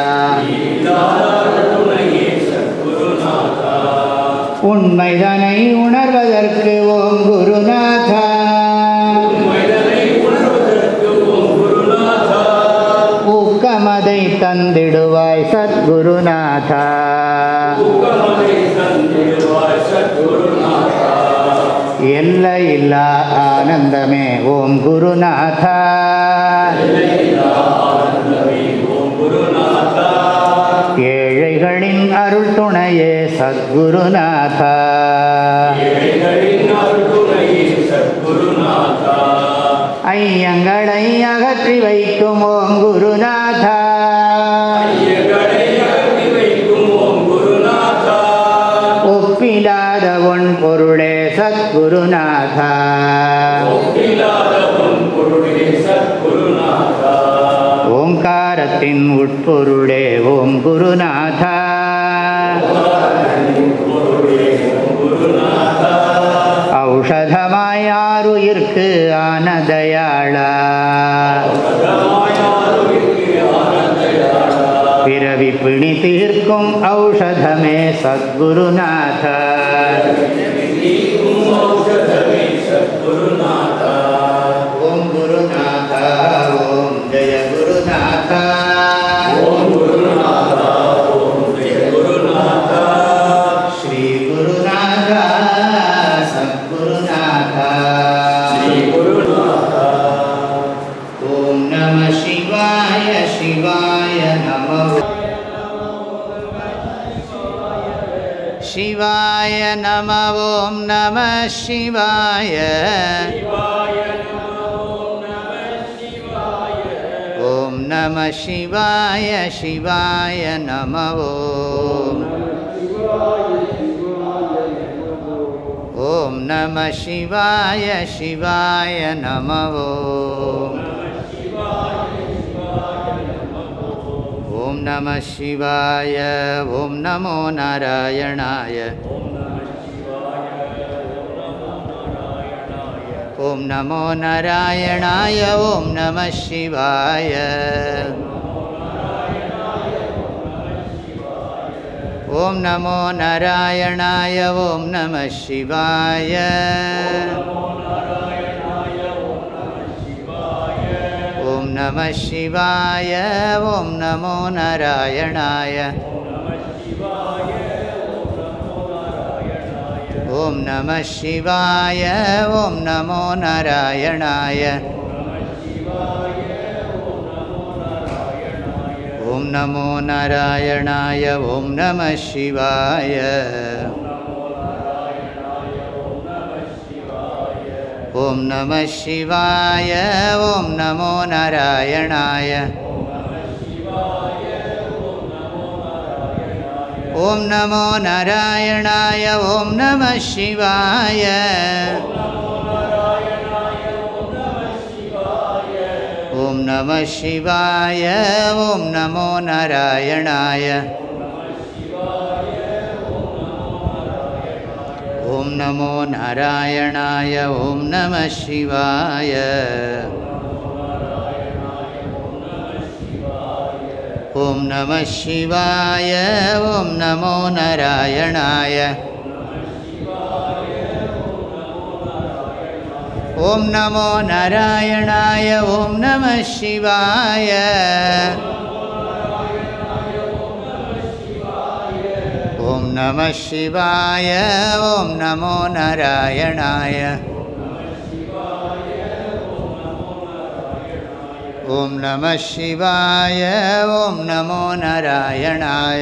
உண்மைதனை உணர்வதற்கு ஓம் குருநாதா ஊக்கமதை தந்திடுவாய் சத்குருநாதா எல்லையில்லா ஆனந்தமே ஓம் குருநாதா ஏழைகளின் அருள் துணையே சத்குருநாதா ஐயங்களை அகற்றி வைக்கும் ஓம் குருநாதா ஒப்பிலாத ஒன் பொருளே சத்குருநாதா ஓங்காரத்தின் உட்பொருளே ஓம் குருநாதா ஔஷதமாயாருயிர்க்கு ஆனதயாளா பிறவி பிணி தீர்க்கும் ஔஷதமே சத்குருநாத ஓம் குருநாத ஓம் ஜெய குருநாத ஸ்ரீ குருநாத சத்குருநாத ஓம் நம சிவாய சிவாய நம शिवाय नम ॐ नमः शिवाय ॐ नमः शिवाय शिवाय नम ॐ ॐ नमः शिवाय शिवाय नम ॐ ॐ नमः शिवाय ॐ नमो नारायणाय ॐ नमो नारायणाय ॐ नमः शिवाय ॐ नमो नारायणाय ॐ नमः शिवाय ॐ नमः शिवाय ॐ नमो नारायणाय ॐ नमः शिवाय ॐ नमो नारायणाय ॐ नमो नारायणाय ॐ नमः शिवाय ॐ नमः शिवाय ॐ नमो नारायणाय ॐ नमो नारायणाय ॐ नमः शिवाय ॐ नमः शिवाय ॐ नमो नारायणाय ॐ नमो नारायणाय ॐ नमः शिवाय ॐ नमः शिवाय ॐ नमो नारायणाय ॐ नमो नारायणाय ॐ नमः शिवाय ॐ नमः शिवाय ॐ नमो नारायणाय ॐ नमः शिवाय ॐ नमो नारायणाय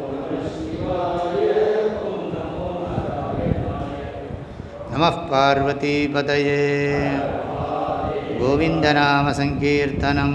नमः पार्वतीपतये गोविन्दनामसङ्कीर्तनं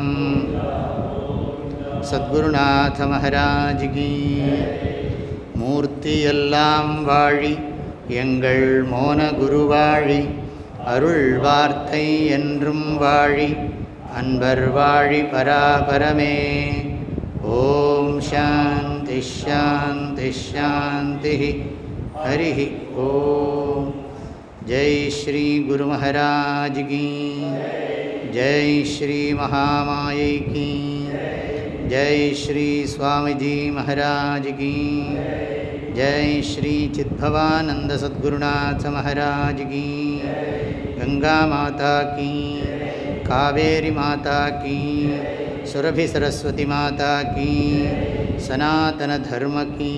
सद्गुरुनाथ महाराज की மூர்த்தியெல்லாம் வாழி எங்கள் மோன குருவாழி அருள் வார்த்தை என்றும் வாழி அன்பர் வாழி பராபரமே ஓம் சாந்தி ஷாந்தி ஷாந்தி ஹரி ஓம் ஜெய் ஸ்ரீ குரு महाराज की जय श्री महामायै की जय श्री स्वामी जी महाराज की जय श्री चिद्भवानंद सद्गुरुनाथ महाराज की गंगा माता की कावेरी माता की सुरभि सरस्वती माता की सनातन धर्म की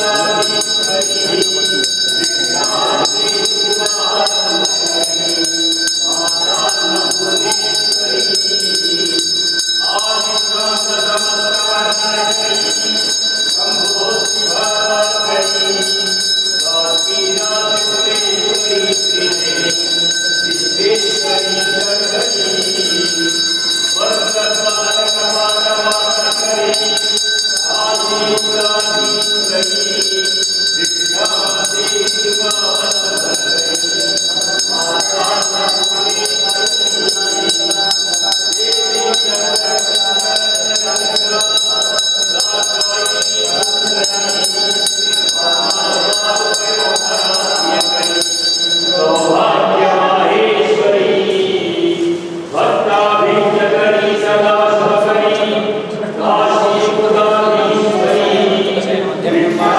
भक्ताभिजगणी सदा सहकरी काशी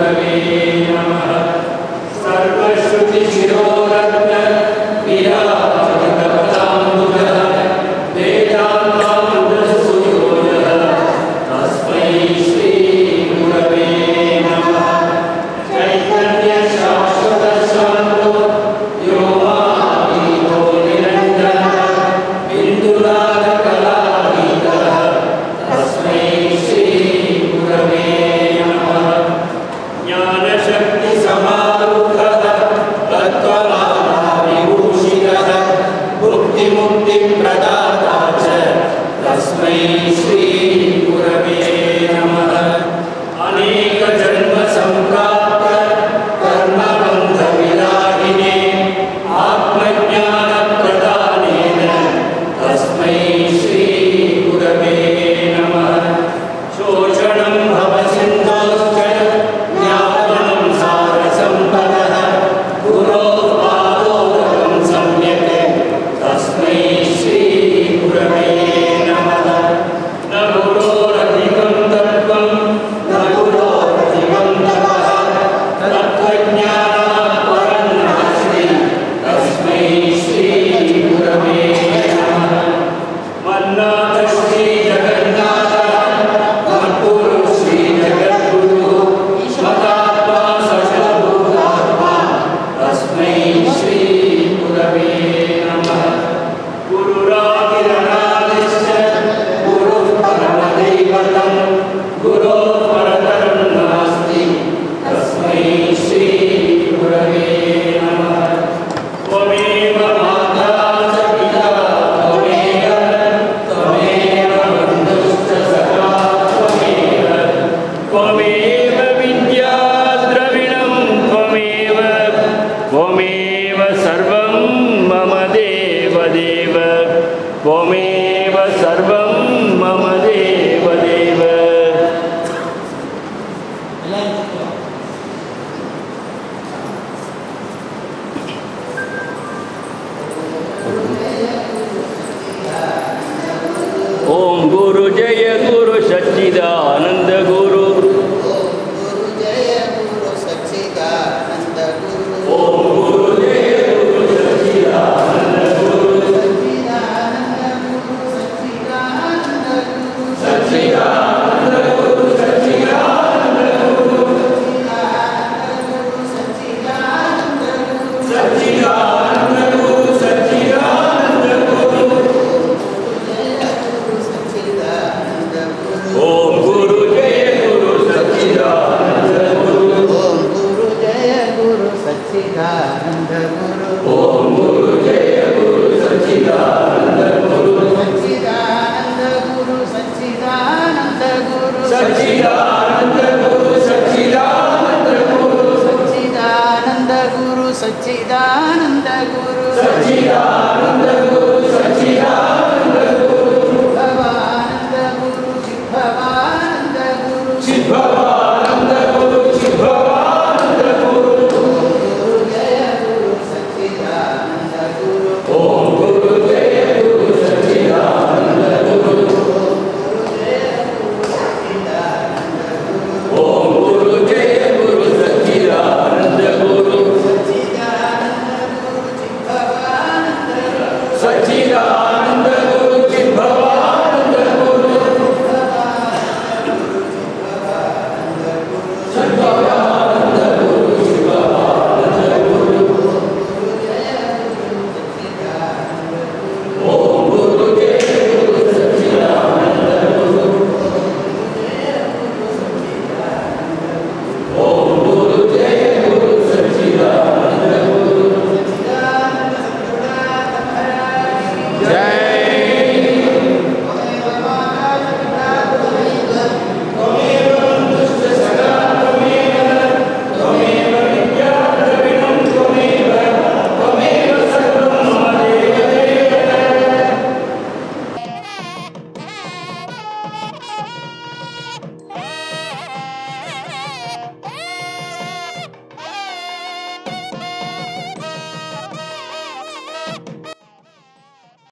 குருவே